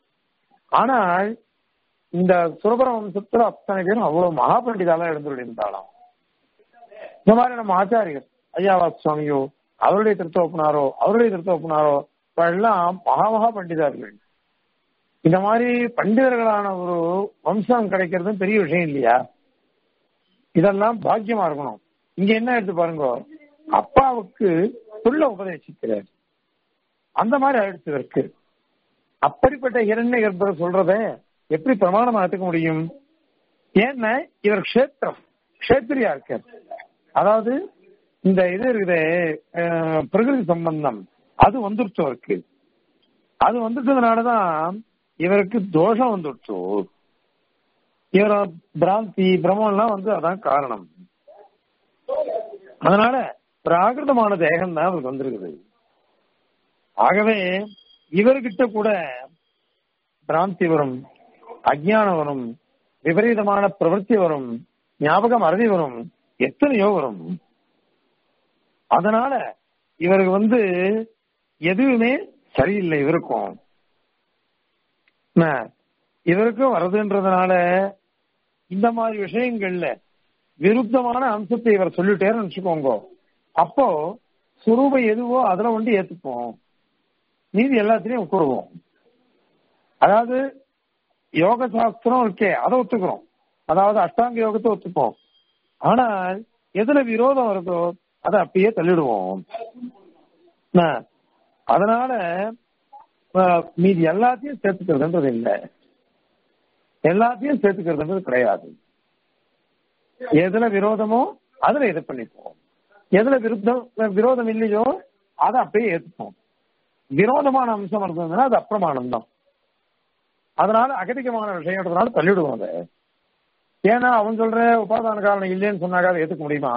ஆனால் இந்த சுரபர வம்சத்துல அத்தனை பேரும் அவ்வளவு மகா பண்டிதாலாம் எழுந்துள்ளாம் இந்த மாதிரி நம்ம ஆச்சாரியர் ஐயாவா சுவாமியோ அவருடைய திருத்தோப்பனாரோ அவருடைய திருத்தோப்பனாரோ எல்லாம் மகா மகா பண்டிதார்கள் இந்த மாதிரி பண்டிதர்களான ஒரு வம்சம் கிடைக்கிறதும் பெரிய விஷயம் இல்லையா இதெல்லாம் பாக்கியமா இருக்கணும் இங்க என்ன எடுத்து பாருங்க அப்பாவுக்கு புள்ள உபதேசிக்கிறார் அந்த மாதிரி ஆயிடுச்சு இவருக்கு அப்படிப்பட்ட இரண்ய கர்ப்பர் சொல்றத எப்படி பிரமாணமா எடுத்துக்க முடியும் ஏன்னா இவர் கஷேத்திரம் கஷேத்திரியா இருக்கார் அதாவது இந்த இது இருக்குது அஹ், பிரகிருதி சம்பந்தம் அது வந்துருச்சு அவருக்கு அது வந்துட்டதுனாலதான் இவருக்கு தோஷம் வந்துடுச்சு இவர பிராந்தி பிரம்மம்லாம் வந்து அதான் காரணம் அதனால பிராகிருதமான தேகம் தான் அவருக்கு வந்திருக்குது ஆகவே இவர்கிட்ட கூட பிராந்தி வரும் அஜ்ஞானம் வரும் விபரீதமான பிரவൃத்தி வரும் ஞாபகம் அறுதி வரும் எத்தனையோ வரும் அதனால இவருக்கு வந்து எதுவுமே சரியில்லை இவருக்கும் என்ன, இவருக்கும் வருதுன்றதுனால இந்த மாதிரி விஷயங்கள்ல விருத்தமான அம்சத்தை இவர் சொல்லிட்டேன்னு வச்சுக்கோங்க அப்போ சுரூபம் எதுவோ அதுல வந்து ஏத்துப்போம் மீதி எல்லாத்திலையும் உட்காருவோம் அதாவது யோக சாஸ்திரம் இருக்கே அதை ஒத்துக்கிறோம் அதாவது அஷ்டாங்க யோகத்தை ஒத்துப்போம் ஆனால் எதுல விரோதம் வருதோ அதை அப்படியே தள்ளிடுவோம் என்ன? அதனால அஹ், மீதி எல்லாத்தையும் சேர்த்துக்கிறதுன்றது இல்லை எல்லாத்தையும் சேர்த்துக்கிறதுன்றது கிடையாது எதுல விரோதமோ அதுல இது பண்ணிப்போம் எதுல விருத்தம் விரோதம் இல்லையோ அதை அப்படியே ஏத்துப்போம் விரோதமான அம்சம் இருந்ததுன்னா அது அப்பிரமாணம் தான் அதனால அகதிகமான விஷயம்ன்றதுனால தள்ளிடுவோம் அதை ஏன்னா அவன் சொல்ற உபாதான காரணம் இல்லைன்னு சொன்னாக்க அதை ஏத்துக்க முடியுமா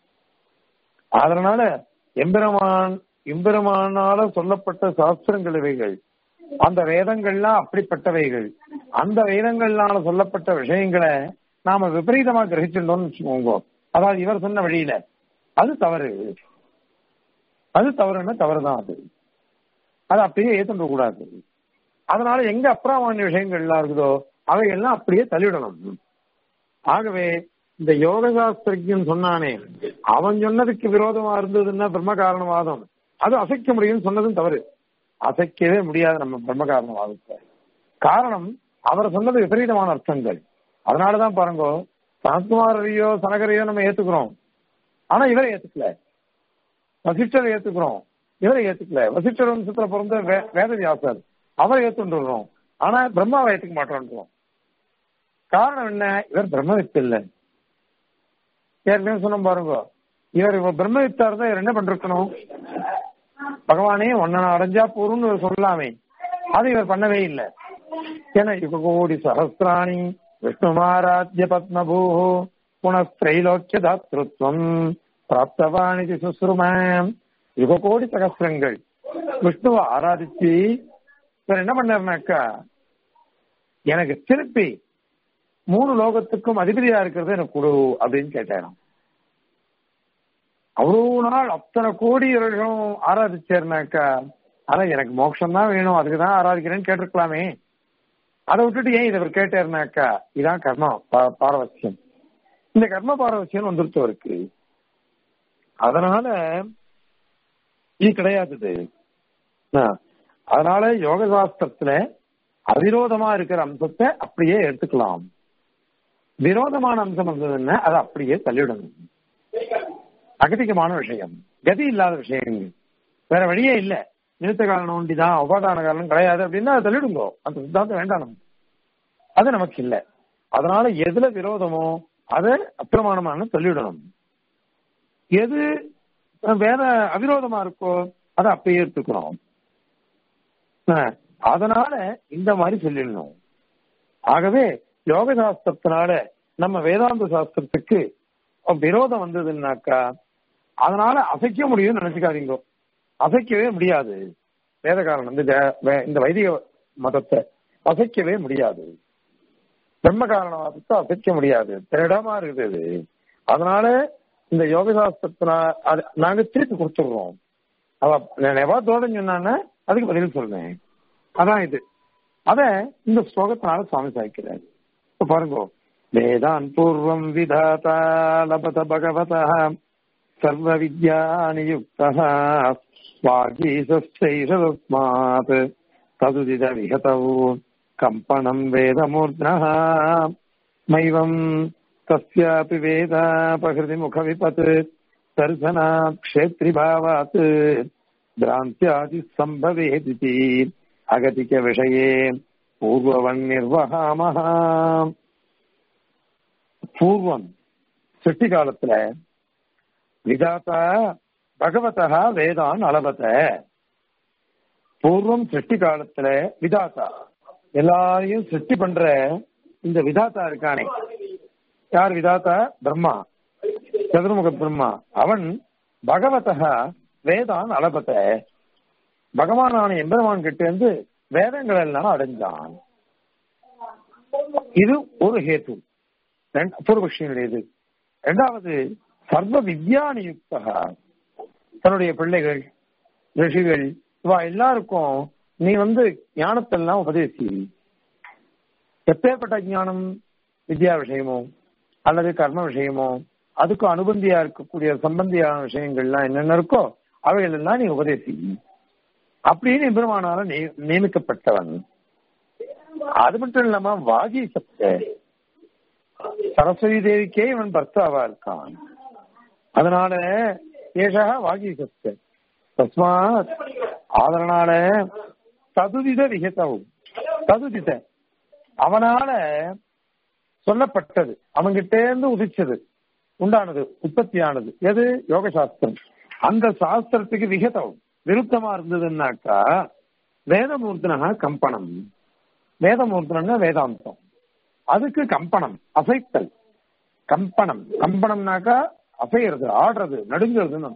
அதனால எம்பெருமான் எம்பெருமானால சொல்லப்பட்ட சாஸ்திரங்கள் இவைகள் அந்த வேதங்கள்லாம் அப்படிப்பட்டவைகள் அந்த வேதங்கள்னால சொல்லப்பட்ட விஷயங்களை நாம விபரீதமா கிரகிச்சிருந்தோம்னு வச்சுக்கோங்க அதாவது இவர் சொன்ன வழியில அது தவறு அது தவறுன்னா தவறுதான் அது அது அப்படியே ஏத்துக்க கூடாது அதனால எங்க அப்பிராமானிய விஷயங்கள்லாம் இருக்குதோ அவைகள்லாம் அப்படியே தள்ளிடணும் ஆகவே இந்த யோக சாஸ்திரஜன் சொன்னானே அவன் சொன்னதுக்கு விரோதமா இருந்ததுன்னா பிரம்ம காரணவாதம் அது அசைக்க முடியும்னு சொன்னதும் தவறு அசைக்கவே முடியாது நம்ம பிரம்ம காரணவாதத்தை காரணம் அவர் சொன்னது விபரீதமான அர்த்தங்கள் அதனாலதான் பாருங்க சனத்குமாரையோ சனகரையோ நம்ம ஏத்துக்கிறோம் ஆனா இவரை ஏத்துக்கல வசிஷ்டரை ஏத்துக்கிறோம் இவரை ஏத்துக்கல வசிஷ்டர் வம்சத்துல பிறந்த வே- வேதவியாசர் அவரை ஏத்துன்றோம் ஆனா பிரம்மாவை ஏத்துக்க மாட்டோன்றோம் காரணம் என்ன இவர் பிரம்மவித்து இல்லை ஏற்கனவே சொன்ன பாருங்க இவர் இவர் பிரம்மவித்தா இருந்தா இவர் என்ன பண்ணிருக்கணும் பகவானே ஒன்ன அடைஞ்சா போறோம்னு இவர் சொல்லலாமே அது இவர் பண்ணவே இல்லை ஏன்னா யுக கோடி சஹசிராணி விஷ்ணுமாராத்ய பத்மபூ புனஸ்திரைலோக்கிய தாத்ருத்வம் பிராப்தவானிதி சுஸ்ருமம் யுக கோடி சகசிரங்கள் விஷ்ணுவை ஆராதிச்சு இவர் என்ன பண்ணாருனாக்கா எனக்கு திருப்பி மூணு லோகத்துக்கும் அதிபதியா இருக்கிறது எனக்கு கொடு அப்படின்னு கேட்டாராம் அவ்வளவு நாள் அத்தனை கோடி வருஷம் ஆராதிச்சேர்னாக்கா அதான் எனக்கு மோட்சம் தான் வேணும் அதுக்கு தான் ஆராதிக்கிறேன்னு கேட்டிருக்கலாமே அதை விட்டுட்டு ஏன் இதை இவர் கேட்டாருனாக்கா இதான் கர்ம பா- பாரவசியம் இந்த கர்ம பாரவசியம் வந்துருச்சு அவருக்கு அதனால இது கிடையாது இது. ஆ. அதனால யோக சாஸ்திரத்துல அவிரோதமா இருக்கிற அம்சத்தை அப்படியே எடுத்துக்கலாம் விரோதமான அம்சம் வந்ததுன்னா அதை அப்படியே தள்ளிடணும் அகதிகமான விஷயம் கதி இல்லாத விஷயங்கள் வேற வழியே இல்ல நிறுத்த காரணம் ஒண்டிதான் உபாதான காரணம் கிடையாது அப்படின்னா அதை தள்ளிடுங்கோ அந்த சித்தாந்தம் வேண்டாம் நமக்கு அது நமக்கு இல்ல அதனால எதுல விரோதமோ அதை அப்பிரமாணமான தள்ளிடணும் எது வேற அவிரோதமா இருக்கோ அதை அப்படியே எடுத்துக்கணும் ஆஹ், அதனால இந்த மாதிரி சொல்லிடணும் ஆகவே யோக சாஸ்திரத்தினால நம்ம வேதாந்த சாஸ்திரத்துக்கு விரோதம் வந்ததுன்னாக்கா அதனால அசைக்க முடியும்னு நினைச்சுக்காதீங்க அசைக்கவே முடியாது வேதகாரன் வந்து வே- வே- இந்த வைதிக மதத்தை அசைக்கவே முடியாது பிரம்ம காரணவாதத்தை அசைக்க முடியாது திரடமா இருக்குது இது. அதனால இந்த யோக சாஸ்திரத்தினா அது நாங்க திருப்பி கொடுத்துடுறோம் அவ எவாத்தோட சொன்னான்னா அதுக்கு பதில் சொல்றேன் அதான் இது அத இந்த ஸ்லோகத்தினால சுவாமி சாய்க்கிறார் இப்ப பாருங்க வேதான் பூர்வம் விதாதா லபத பகவத சர்வ வித்யானியுக்தः स्वागीशश्चैषदस्मात् तदुदित विहतौ कम्पनम् वेदमूर्ध्नः मैवम् तस्यापि वेदापहृतिमुखविपत् दर्शनात् क्षेत्रिभावात् भ्रान्त्यादिः सम्भवेदिति अगतिकविषये पूर्ववन्निर्वहामः பூர்வம் சிட்டி காலத்துல விதாத்தா பகவதா வேதான் அளவத பூர்வம் சிருஷ்டி காலத்துல விதாத்தா எல்லாரையும் சிருஷ்டி பண்ற இந்த விதாத்தா இருக்கானே யார் விதாத்தா பிரம்மா சதுர்முக பிரம்மா அவன் பகவதா வேதான் அளபத பகவானான எம்பெருமான் கிட்ட இருந்து வேதங்கள் எல்லாம் அடைஞ்சான் இது ஒரு ஹேத்து பூர்வபக்ஷியினுடையது இரண்டாவது சர்வ வித்யானியுக்தா தன்னுடைய பிள்ளைகள் ரிஷிகள் இவா எல்லாருக்கும் நீ வந்து ஞானத்தெல்லாம் உபதேசி எப்பேற்பட்ட ஞானம் வித்யா விஷயமோ அல்லது கர்ம விஷயமோ அதுக்கு அனுபந்தியா இருக்கக்கூடிய சம்பந்தியான விஷயங்கள்லாம் என்னென்ன இருக்கோ அவைகள் எல்லாம் நீ உபதேசி அப்படின்னு பெருமானால நியமிக்கப்பட்டவன் அது மட்டும் இல்லாம வாகி சப்த சரஸ்வதி தேவிக்கே இவன் பர்த்தாவா இருக்கான் அதனால ஏஷா வாகி சப்த தஸ்மாத் அதனால ததுவித விகத்தவும் ததுவித அவனால சொல்லப்பட்டது அவங்கிட்ட இருந்து உதிச்சது உண்டானது உற்பத்தியானது எது யோக சாஸ்திரம் அந்த சாஸ்திரத்துக்கு விகதம் விருத்தமா இருந்ததுன்னாக்கா வேதமூர்த்தனா கம்பனம் வேதமூர்த்தனா வேதாந்தம் அதுக்கு கம்பனம் அசைத்தல் கம்பனம் கம்பனம்னாக்கா அசைகிறது ஆடுறது நடுங்கிறதுன்னு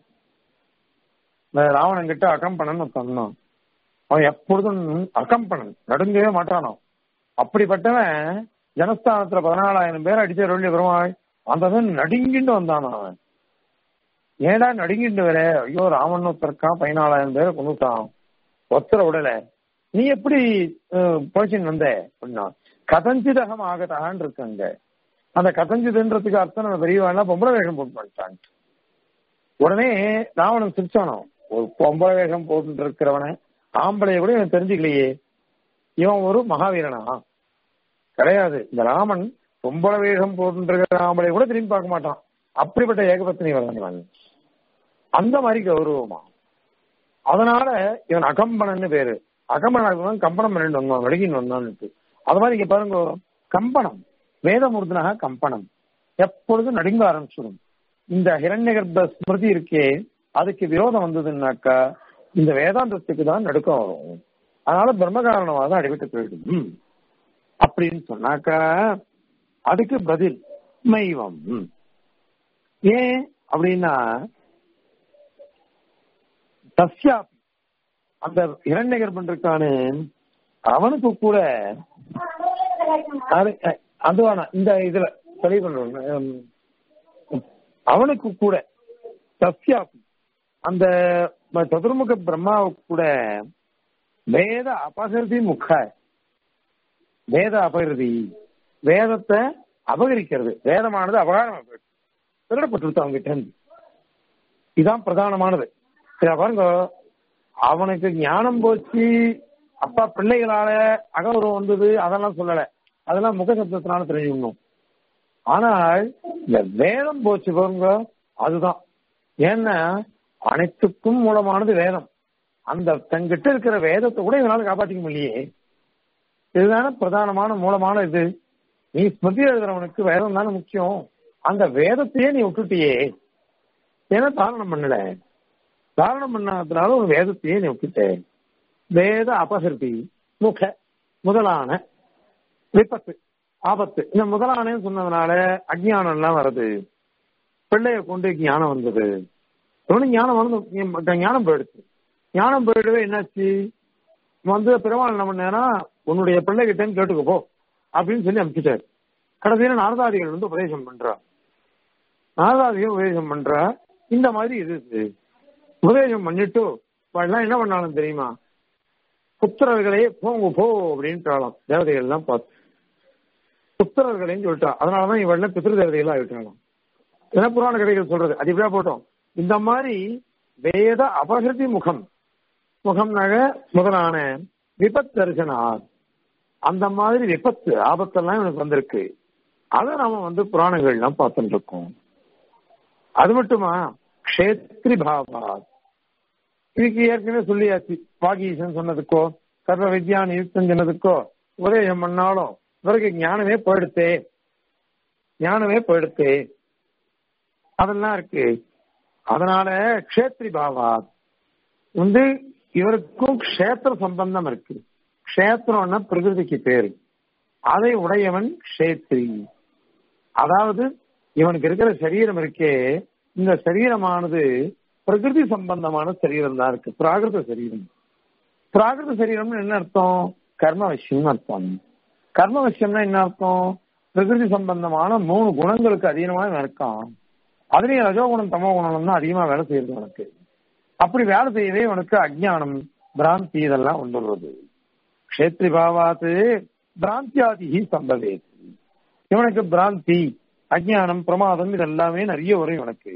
ராவணன் கிட்ட அகம்பனன் சொன்னான் அவன் எப்பொழுதும் அகம்பனன் நடுங்கவே மாட்டானோ அப்படிப்பட்டவன் ஜனஸ்தானத்துல பதினாலாயிரம் பேர் அடிச்ச ரொள்ளி பெருமாள் அந்த நடுங்கிட்டு வந்தானோ அவன் ஏடா நடுங்கிட்டு வர ஐயோ ராமன் ஒருத்தருக்கான் பதினாலாயிரம் பேரை கொண்டுட்டான் ஒத்தர உடல நீ எப்படி போச்சின் வந்த அப்படின்னா கதஞ்சிதகம் ஆகத்தான் இருக்காங்க அந்த கதஞ்சிதுன்றதுக்கு அர்த்தம் நம்ம பெரியவாள்லாம் பொம்பளை வேஷம் போட்டு பண்ணிட்டாங்க உடனே ராவணன் சிரிச்சானோ ஒரு பொம்பளை வேஷம் போட்டு இருக்கிறவன ஆம்பளைய கூட இவன் தெரிஞ்சுக்கலையே இவன் ஒரு மகாவீரனா கிடையாது இந்த ராமன் பொம்பளை வேஷம் போட்டு ஆம்பளைய கூட திரும்பி பார்க்க மாட்டான் அப்படிப்பட்ட ஏகபத்தினி வளர்ந்தான் அந்த மாதிரி கௌரவமா அதனால இவன் அகம்பனன்னு பேரு அகம்பனன் கம்பனம் பண்ணிட்டு வந்தான் வெடுகின்னு வந்தான்னு அது மாதிரி இங்க பாருங்க கம்பனம் வேதமூர்த்தனாக கம்பனம் எப்பொழுதும் நடுங்க ஆரம்பிச்சிடும் இந்த ஹிரண்ய கர்ப்ப ஸ்மிருதி இருக்கே அதுக்கு விரோதம் வந்ததுன்னாக்கா இந்த வேதாந்தத்துக்கு தான் நடுக்கம் வரும் அதனால பிரம்ம காரணமாக அடிபட்டு போயிடும் அப்படின்னு சொன்னாக்கா அதுக்கு பதில் மைவம் ஏன் அப்படின்னா தஸ்யா அந்த இரண்யகர்பன் இருக்கானு அவனுக்கு கூட அதுவான இந்த இதுல தெளிவு பண்றோம் அவனுக்கு கூட தஸ்யா அந்த சதுர்முக பிரம்மாவுக்கு கூட வேத அபகிருதி முக வேத அபகிருதி வேதத்தை அபகரிக்கிறது வேதமானது அபகாரம் திருடப்பட்டு அவங்க கிட்ட இதுதான் பிரதானமானது பாருங்க அவனுக்கு ஞானம் போச்சு அப்பா பிள்ளைகளால அகௌரவம் வந்தது அதெல்லாம் சொல்லல அதெல்லாம் முக சப்தத்தினால தெரிஞ்சுக்கணும் ஆனால் இந்த வேதம் போச்சு பாருங்க அதுதான் ஏன்னா அனைத்துக்கும் மூலமானது வேதம் அந்த தங்கிட்ட இருக்கிற வேதத்தை கூட இவனால காப்பாற்றிக்க முடியலையே இதுதானே பிரதானமான மூலமான இது நீ ஸ்மிருதி எழுதுறவனுக்கு வேதம் தானே முக்கியம் அந்த வேதத்தையே நீ விட்டுட்டியே ஏன்னா தாரணம் பண்ணல தாரணம் பண்ணாததுனால ஒரு வேதத்தையே நீ விட்டுட்ட வேத அபகிருதி முக முதலான விபத்து ஆபத்து இந்த முதலானேன்னு சொன்னதுனால அஜ்ஞானம் எல்லாம் வருது பிள்ளைய கொண்டு ஞானம் வந்தது இவனுக்கு ஞானம் வந்து ஞானம் போயிடுச்சு ஞானம் போயிடவே என்னாச்சு வந்து பெருமாள் என்ன பண்ணா உன்னுடைய பிள்ளை கிட்டன்னு கேட்டுக்க போ அப்படின்னு சொல்லி அனுப்பிச்சிட்டாரு கடைசியில நாரதாதிகள் வந்து உபதேசம் பண்றா நாரதாதிகள் உபதேசம் பண்றா இந்த மாதிரி இது உபதேசம் பண்ணிட்டு எல்லாம் என்ன பண்ணாலும் தெரியுமா புத்திரர்களே போங்க போ அப்படின்ட்டாலாம் தேவதைகள் எல்லாம் பார்த்து புத்திரர்களையும் சொல்லிட்டா அதனாலதான் இவள் பித்திரு தேவதைகள் ஆகிட்டாலும் ஏன்னா புராண கதைகள் சொல்றது அது இப்படியா போட்டோம் இந்த மாதிரி வேத அபகிருதி முகம் முகம் நக முதலான விபத் தரிசனார் அந்த மாதிரி விபத்து ஆபத்தெல்லாம் இவனுக்கு வந்திருக்கு அதை நாம வந்து புராணங்கள்லாம் பார்த்துட்டு இருக்கோம் அது மட்டுமா கஷேத்ரி பாவா இதுக்கு ஏற்கனவே சொல்லியாச்சு வாகீசன் சொன்னதுக்கோ சர்வ வித்யான் யுக்தம் சொன்னதுக்கோ உபதேசம் பண்ணாலும் இவருக்கு ஞானமே போயிடுத்தே ஞானமே போயிடுத்தே அதெல்லாம் இருக்கு அதனால கஷேத்ரி பாவா வந்து இவருக்கும் கஷேத்திர சம்பந்தம் இருக்கு கஷேத்திரம்னா பிரகிருதிக்கு பேரு அதை உடையவன் கஷேத்ரி அதாவது இவனுக்கு இருக்கிற சரீரம் இருக்கே இந்த சரீரமானது பிரகிருதி சம்பந்தமான சரீரம் தான் இருக்கு பிராகிருத சரீரம் பிராகிருத சரீரம்னு என்ன அர்த்தம் கர்ம விஷயம்னு அர்த்தம் கர்ம விஷயம்னா என்ன அர்த்தம் பிரகிருதி சம்பந்தமான மூணு குணங்களுக்கு அதிகமா இருக்கான் அதுலயும் ரஜோகுணம் தமோ குணம் தான் அதிகமா வேலை செய்யுது உனக்கு அப்படி வேலை செய்யவே உனக்கு அஜ்ஞானம் பிராந்தி இதெல்லாம் வந்துடுறது கஷேத்ரி பாவாத்து பிராந்தியாதி சம்பவேத் இவனுக்கு பிராந்தி அஜ்ஞானம் பிரமாதம் இதெல்லாமே நிறைய வரும் இவனுக்கு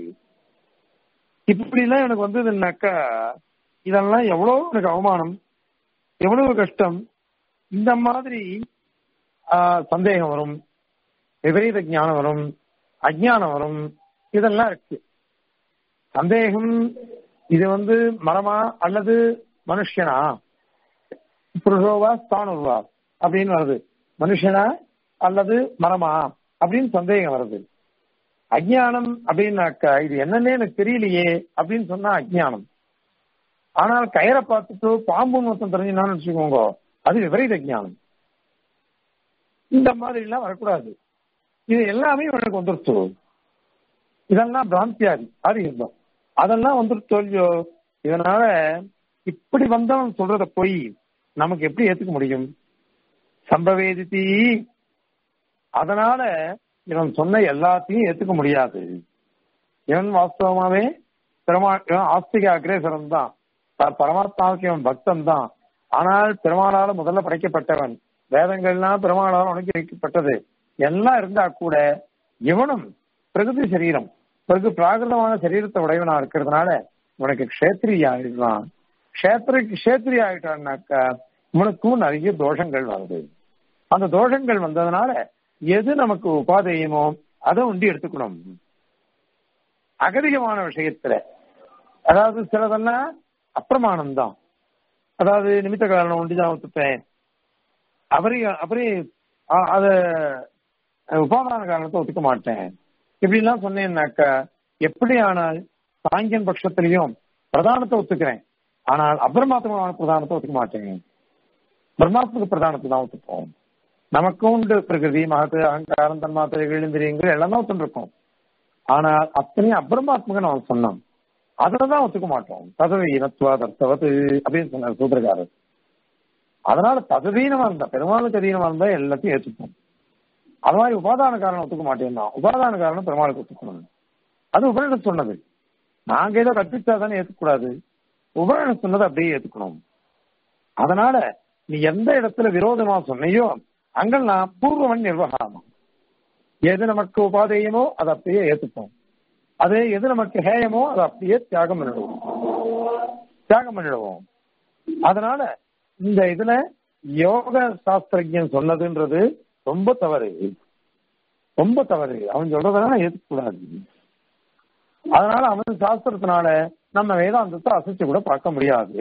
இப்படி எல்லாம் எனக்கு வந்ததுன்னாக்கா இதெல்லாம் எவ்வளவு எனக்கு அவமானம் எவ்வளவு கஷ்டம் இந்த மாதிரி ஆஹ், சந்தேகம் வரும் விபரீத ஞானம் வரும் அஜ்ஞானம் வரும் இதெல்லாம் இருக்கு சந்தேகம் இது வந்து மரமா அல்லது மனுஷனா புருஷோவா ஸ்தானுவா அப்படின்னு வருது மனுஷனா அல்லது மரமா அப்படின்னு சந்தேகம் வருது அஜ்ஞானம் அப்படின்னாக்கா இது என்னன்னே எனக்கு தெரியலையே அப்படின்னு சொன்னா அஜ்ஞானம் ஆனால் கயிறை பார்த்துட்டு பாம்புன்னு ஒருத்தன் தெரிஞ்சுனான்னு வச்சுக்கோங்க அது விபரீத ஞானம் இந்த மாதிரி எல்லாம் வரக்கூடாது இது எல்லாமே உனக்கு வந்துருச்சு இதெல்லாம் பிராந்தியாதி அது இருந்தோம் அதெல்லாம் வந்துட்டு தோல்வியோ இதனால இப்படி வந்தவன் சொல்றத போய் நமக்கு எப்படி ஏத்துக்க முடியும் சம்பவேதித்தி அதனால இவன் சொன்ன எல்லாத்தையும் ஏத்துக்க முடியாது இவன் வாஸ்தவமாவே பெருமா இவன் ஆஸ்திக அக்ரேசரம் தான் ப- பரமாத்மாவுக்கு இவன் பக்தன் தான் ஆனால் பெருமாளால முதல்ல படைக்கப்பட்டவன் வேதங்கள்லாம் பெருமாளால் அனுகிரகிக்கப்பட்டது எல்லாம் இருந்தா கூட இவனும் பிரகிருதி சரீரம் பிறகு பிராகிருதமான சரீரத்தை உடையவனா இருக்கிறதுனால உனக்கு க்ஷேத்ரிய ஆயிடுறான் க்ஷேத்திர க்ஷேத்ரிய ஆயிட்டான்னாக்கா இவனுக்கும் நிறைய தோஷங்கள் வருது அந்த தோஷங்கள் வந்ததுனால எது நமக்கு உபாதேயமோ அதை உண்டி எடுத்துக்கணும் அகதிகமான விஷயத்துல அதாவது சிலதெல்லாம் அப்பிரமாணம் தான் அதாவது நிமித்த காரணம் ஒண்டி தான் ஒத்துப்பேன் அவரே அவரே அ- அத உபாதான காரணத்தை ஒத்துக்க மாட்டேன் இப்படிலாம் சொன்னேன்னாக்கா எப்படி ஆனால் சாங்கியன் பட்சத்திலையும் பிரதானத்தை ஒத்துக்கிறேன் ஆனால் அபிரமாத்மமான பிரதானத்தை ஒத்துக்க மாட்டேன் பிரம்மாத்மக பிரதானத்தை தான் ஒத்துப்போம் நமக்கும் உண்டு பிரகிருதி மகத்து அகங்காரம் தன்மாத்திரைகள் இந்திரியங்கள் எல்லாம் தான் ஒத்துருக்கோம் ஆனால் அத்தனையும் அபிரமாத்மகன் அவன் சொன்னான் அதுலதான் ஒத்துக்க மாட்டோம் ததவி இனத்துவா தர்த்தவது அப்படின்னு சொன்னார் சூத்திரக்காரர் அதனால ததவீனமா இருந்தா பெருமாளுக்கு அதீனமா இருந்தா எல்லாத்தையும் ஏற்றுப்போம் அது மாதிரி உபாதான காரணம் ஒத்துக்க மாட்டேன்னா உபாதான காரணம் பெருமாளுக்கு ஒத்துக்கணும் அது உபநிஷத் சொன்னது நாங்க ஏதோ கற்பிச்சா தானே ஏத்துக்கூடாது உபநிஷத் சொன்னதை அப்படியே ஏத்துக்கணும் அதனால நீ எந்த இடத்துல விரோதமா சொன்னையோ அங்கெல்லாம் பூர்வமன் நிர்வாகமா எது நமக்கு உபாதேயமோ அதை அப்படியே ஏத்துப்போம் அது எது நமக்கு ஹேயமோ அதை அப்படியே தியாகம் பண்ணிடுவோம் தியாகம் பண்ணிடுவோம் அதனால இந்த இதுல யோக சாஸ்திரஜன் சொன்னதுன்றது ரொம்ப தவறு ரொம்ப தவறு அவன் சொல்றதெல்லாம் ஏத்துக்க கூடாது அதனால அவன் சாஸ்திரத்தினால நம்ம வேதாந்தத்தை அசைச்சு கூட பார்க்க முடியாது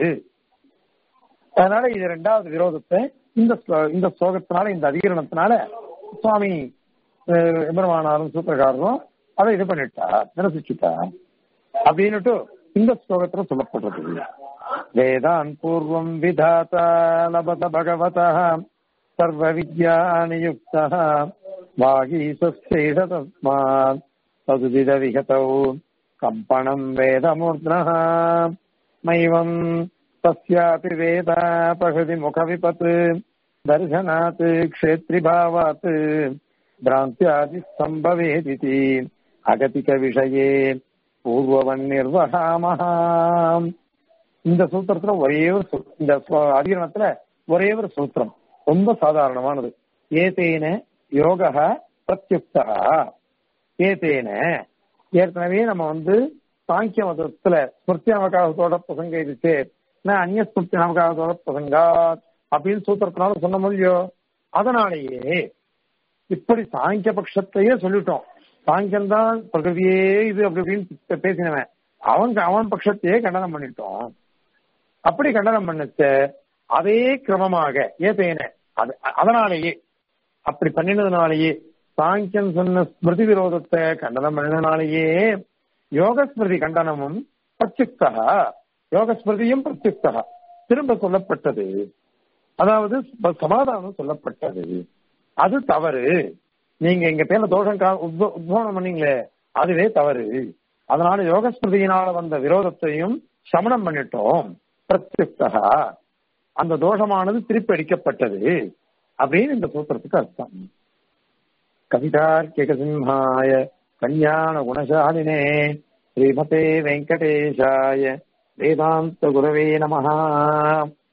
அதனால இது ரெண்டாவது விரோதத்தை இந்த ஸ்லோ- இந்த ஸ்லோகத்தினால இந்த அதிகரணத்தினால சுவாமி அஹ், எம்பெருமானாரும் சூத்திரக்காரரும் அதை இது பண்ணிட்டா நிரசிச்சுட்டா அப்படின்னுட்டு இந்த ஸ்லோகத்துல சொல்லப்படுறது வேதான் பூர்வம் விதாத்தா லபத பகவதா சர்வ வித்யானியுக்தா வாகீசஸ்தேஷ தஸ்மாத் ததுவித விகதௌ கம்பணம் வேதமூர்த்னः மைவம் तस्यापि वेदा प्रकृति मुख विपत् दर्शनात् क्षेत्रिभावात् भ्रान्त्यादि सम्भवेदिति அகதிக விஷயே பூர்வவன் நிர்வகாமஹா இந்த சூத்திரத்துல ஒரே ஒரு சூ- இந்த ஸ்வ- அதிகரணத்துல ஒரே ஒரு சூத்திரம் ரொம்ப சாதாரணமானது ஏதேன யோக பிரத்யுக்தா ஏதேன ஏற்கனவே நம்ம வந்து சாங்கிய மதத்துல ஸ்மிருதி நமக்காகத்தோட பிரசங்கிச்சு நான் அந்நிய ஸ்மிருதி நமக்காகத்தோட பிரசங்கா அப்படின்னு சூத்திரத்தினால சொன்ன முடியோ அதனாலேயே இப்படி சாங்கிய பட்சத்தையே சொல்லிட்டோம் சாங்கியம் தான் பிரகிருதியே இது அப்படி இப்படின்னு பேசினவன் அவன் அவன் பட்சத்தையே கண்டனம் பண்ணிட்டோம் அப்படி கண்டனம் பண்ணுச்ச அதே கிரமமாக ஏதேன அது அதனாலேயே அப்படி பண்ணினதுனாலேயே சாங்கியம் சொன்ன ஸ்மிருதி விரோதத்தை கண்டனம் பண்ணினாலேயே யோக ஸ்மிருதி கண்டனமும் பிரத்யுக்தா யோக ஸ்மிருதியும் பிரத்யுக்தா திரும்ப சொல்லப்பட்டது அதாவது ச- சமாதானம் சொல்லப்பட்டது அது தவறு நீங்க எங்க பேர்ல தோஷம் கா- உத்ப- உத்பவனம் பண்ணீங்களே அதுவே தவறு அதனால யோக ஸ்மிருதியினால வந்த விரோதத்தையும் சமணம் பண்ணிட்டோம் பிரத்யுக்தா அந்த தோஷமானது திருப்பி அடிக்கப்பட்டது அப்படின்னு இந்த சூத்திரத்துக்கு அர்த்தம் கவிதார்க்கிக சிம்ஹாய கல்யாண குணசாலினே ஸ்ரீமதே வெங்கடேஷாய வேதாந்த குரவே நமஹா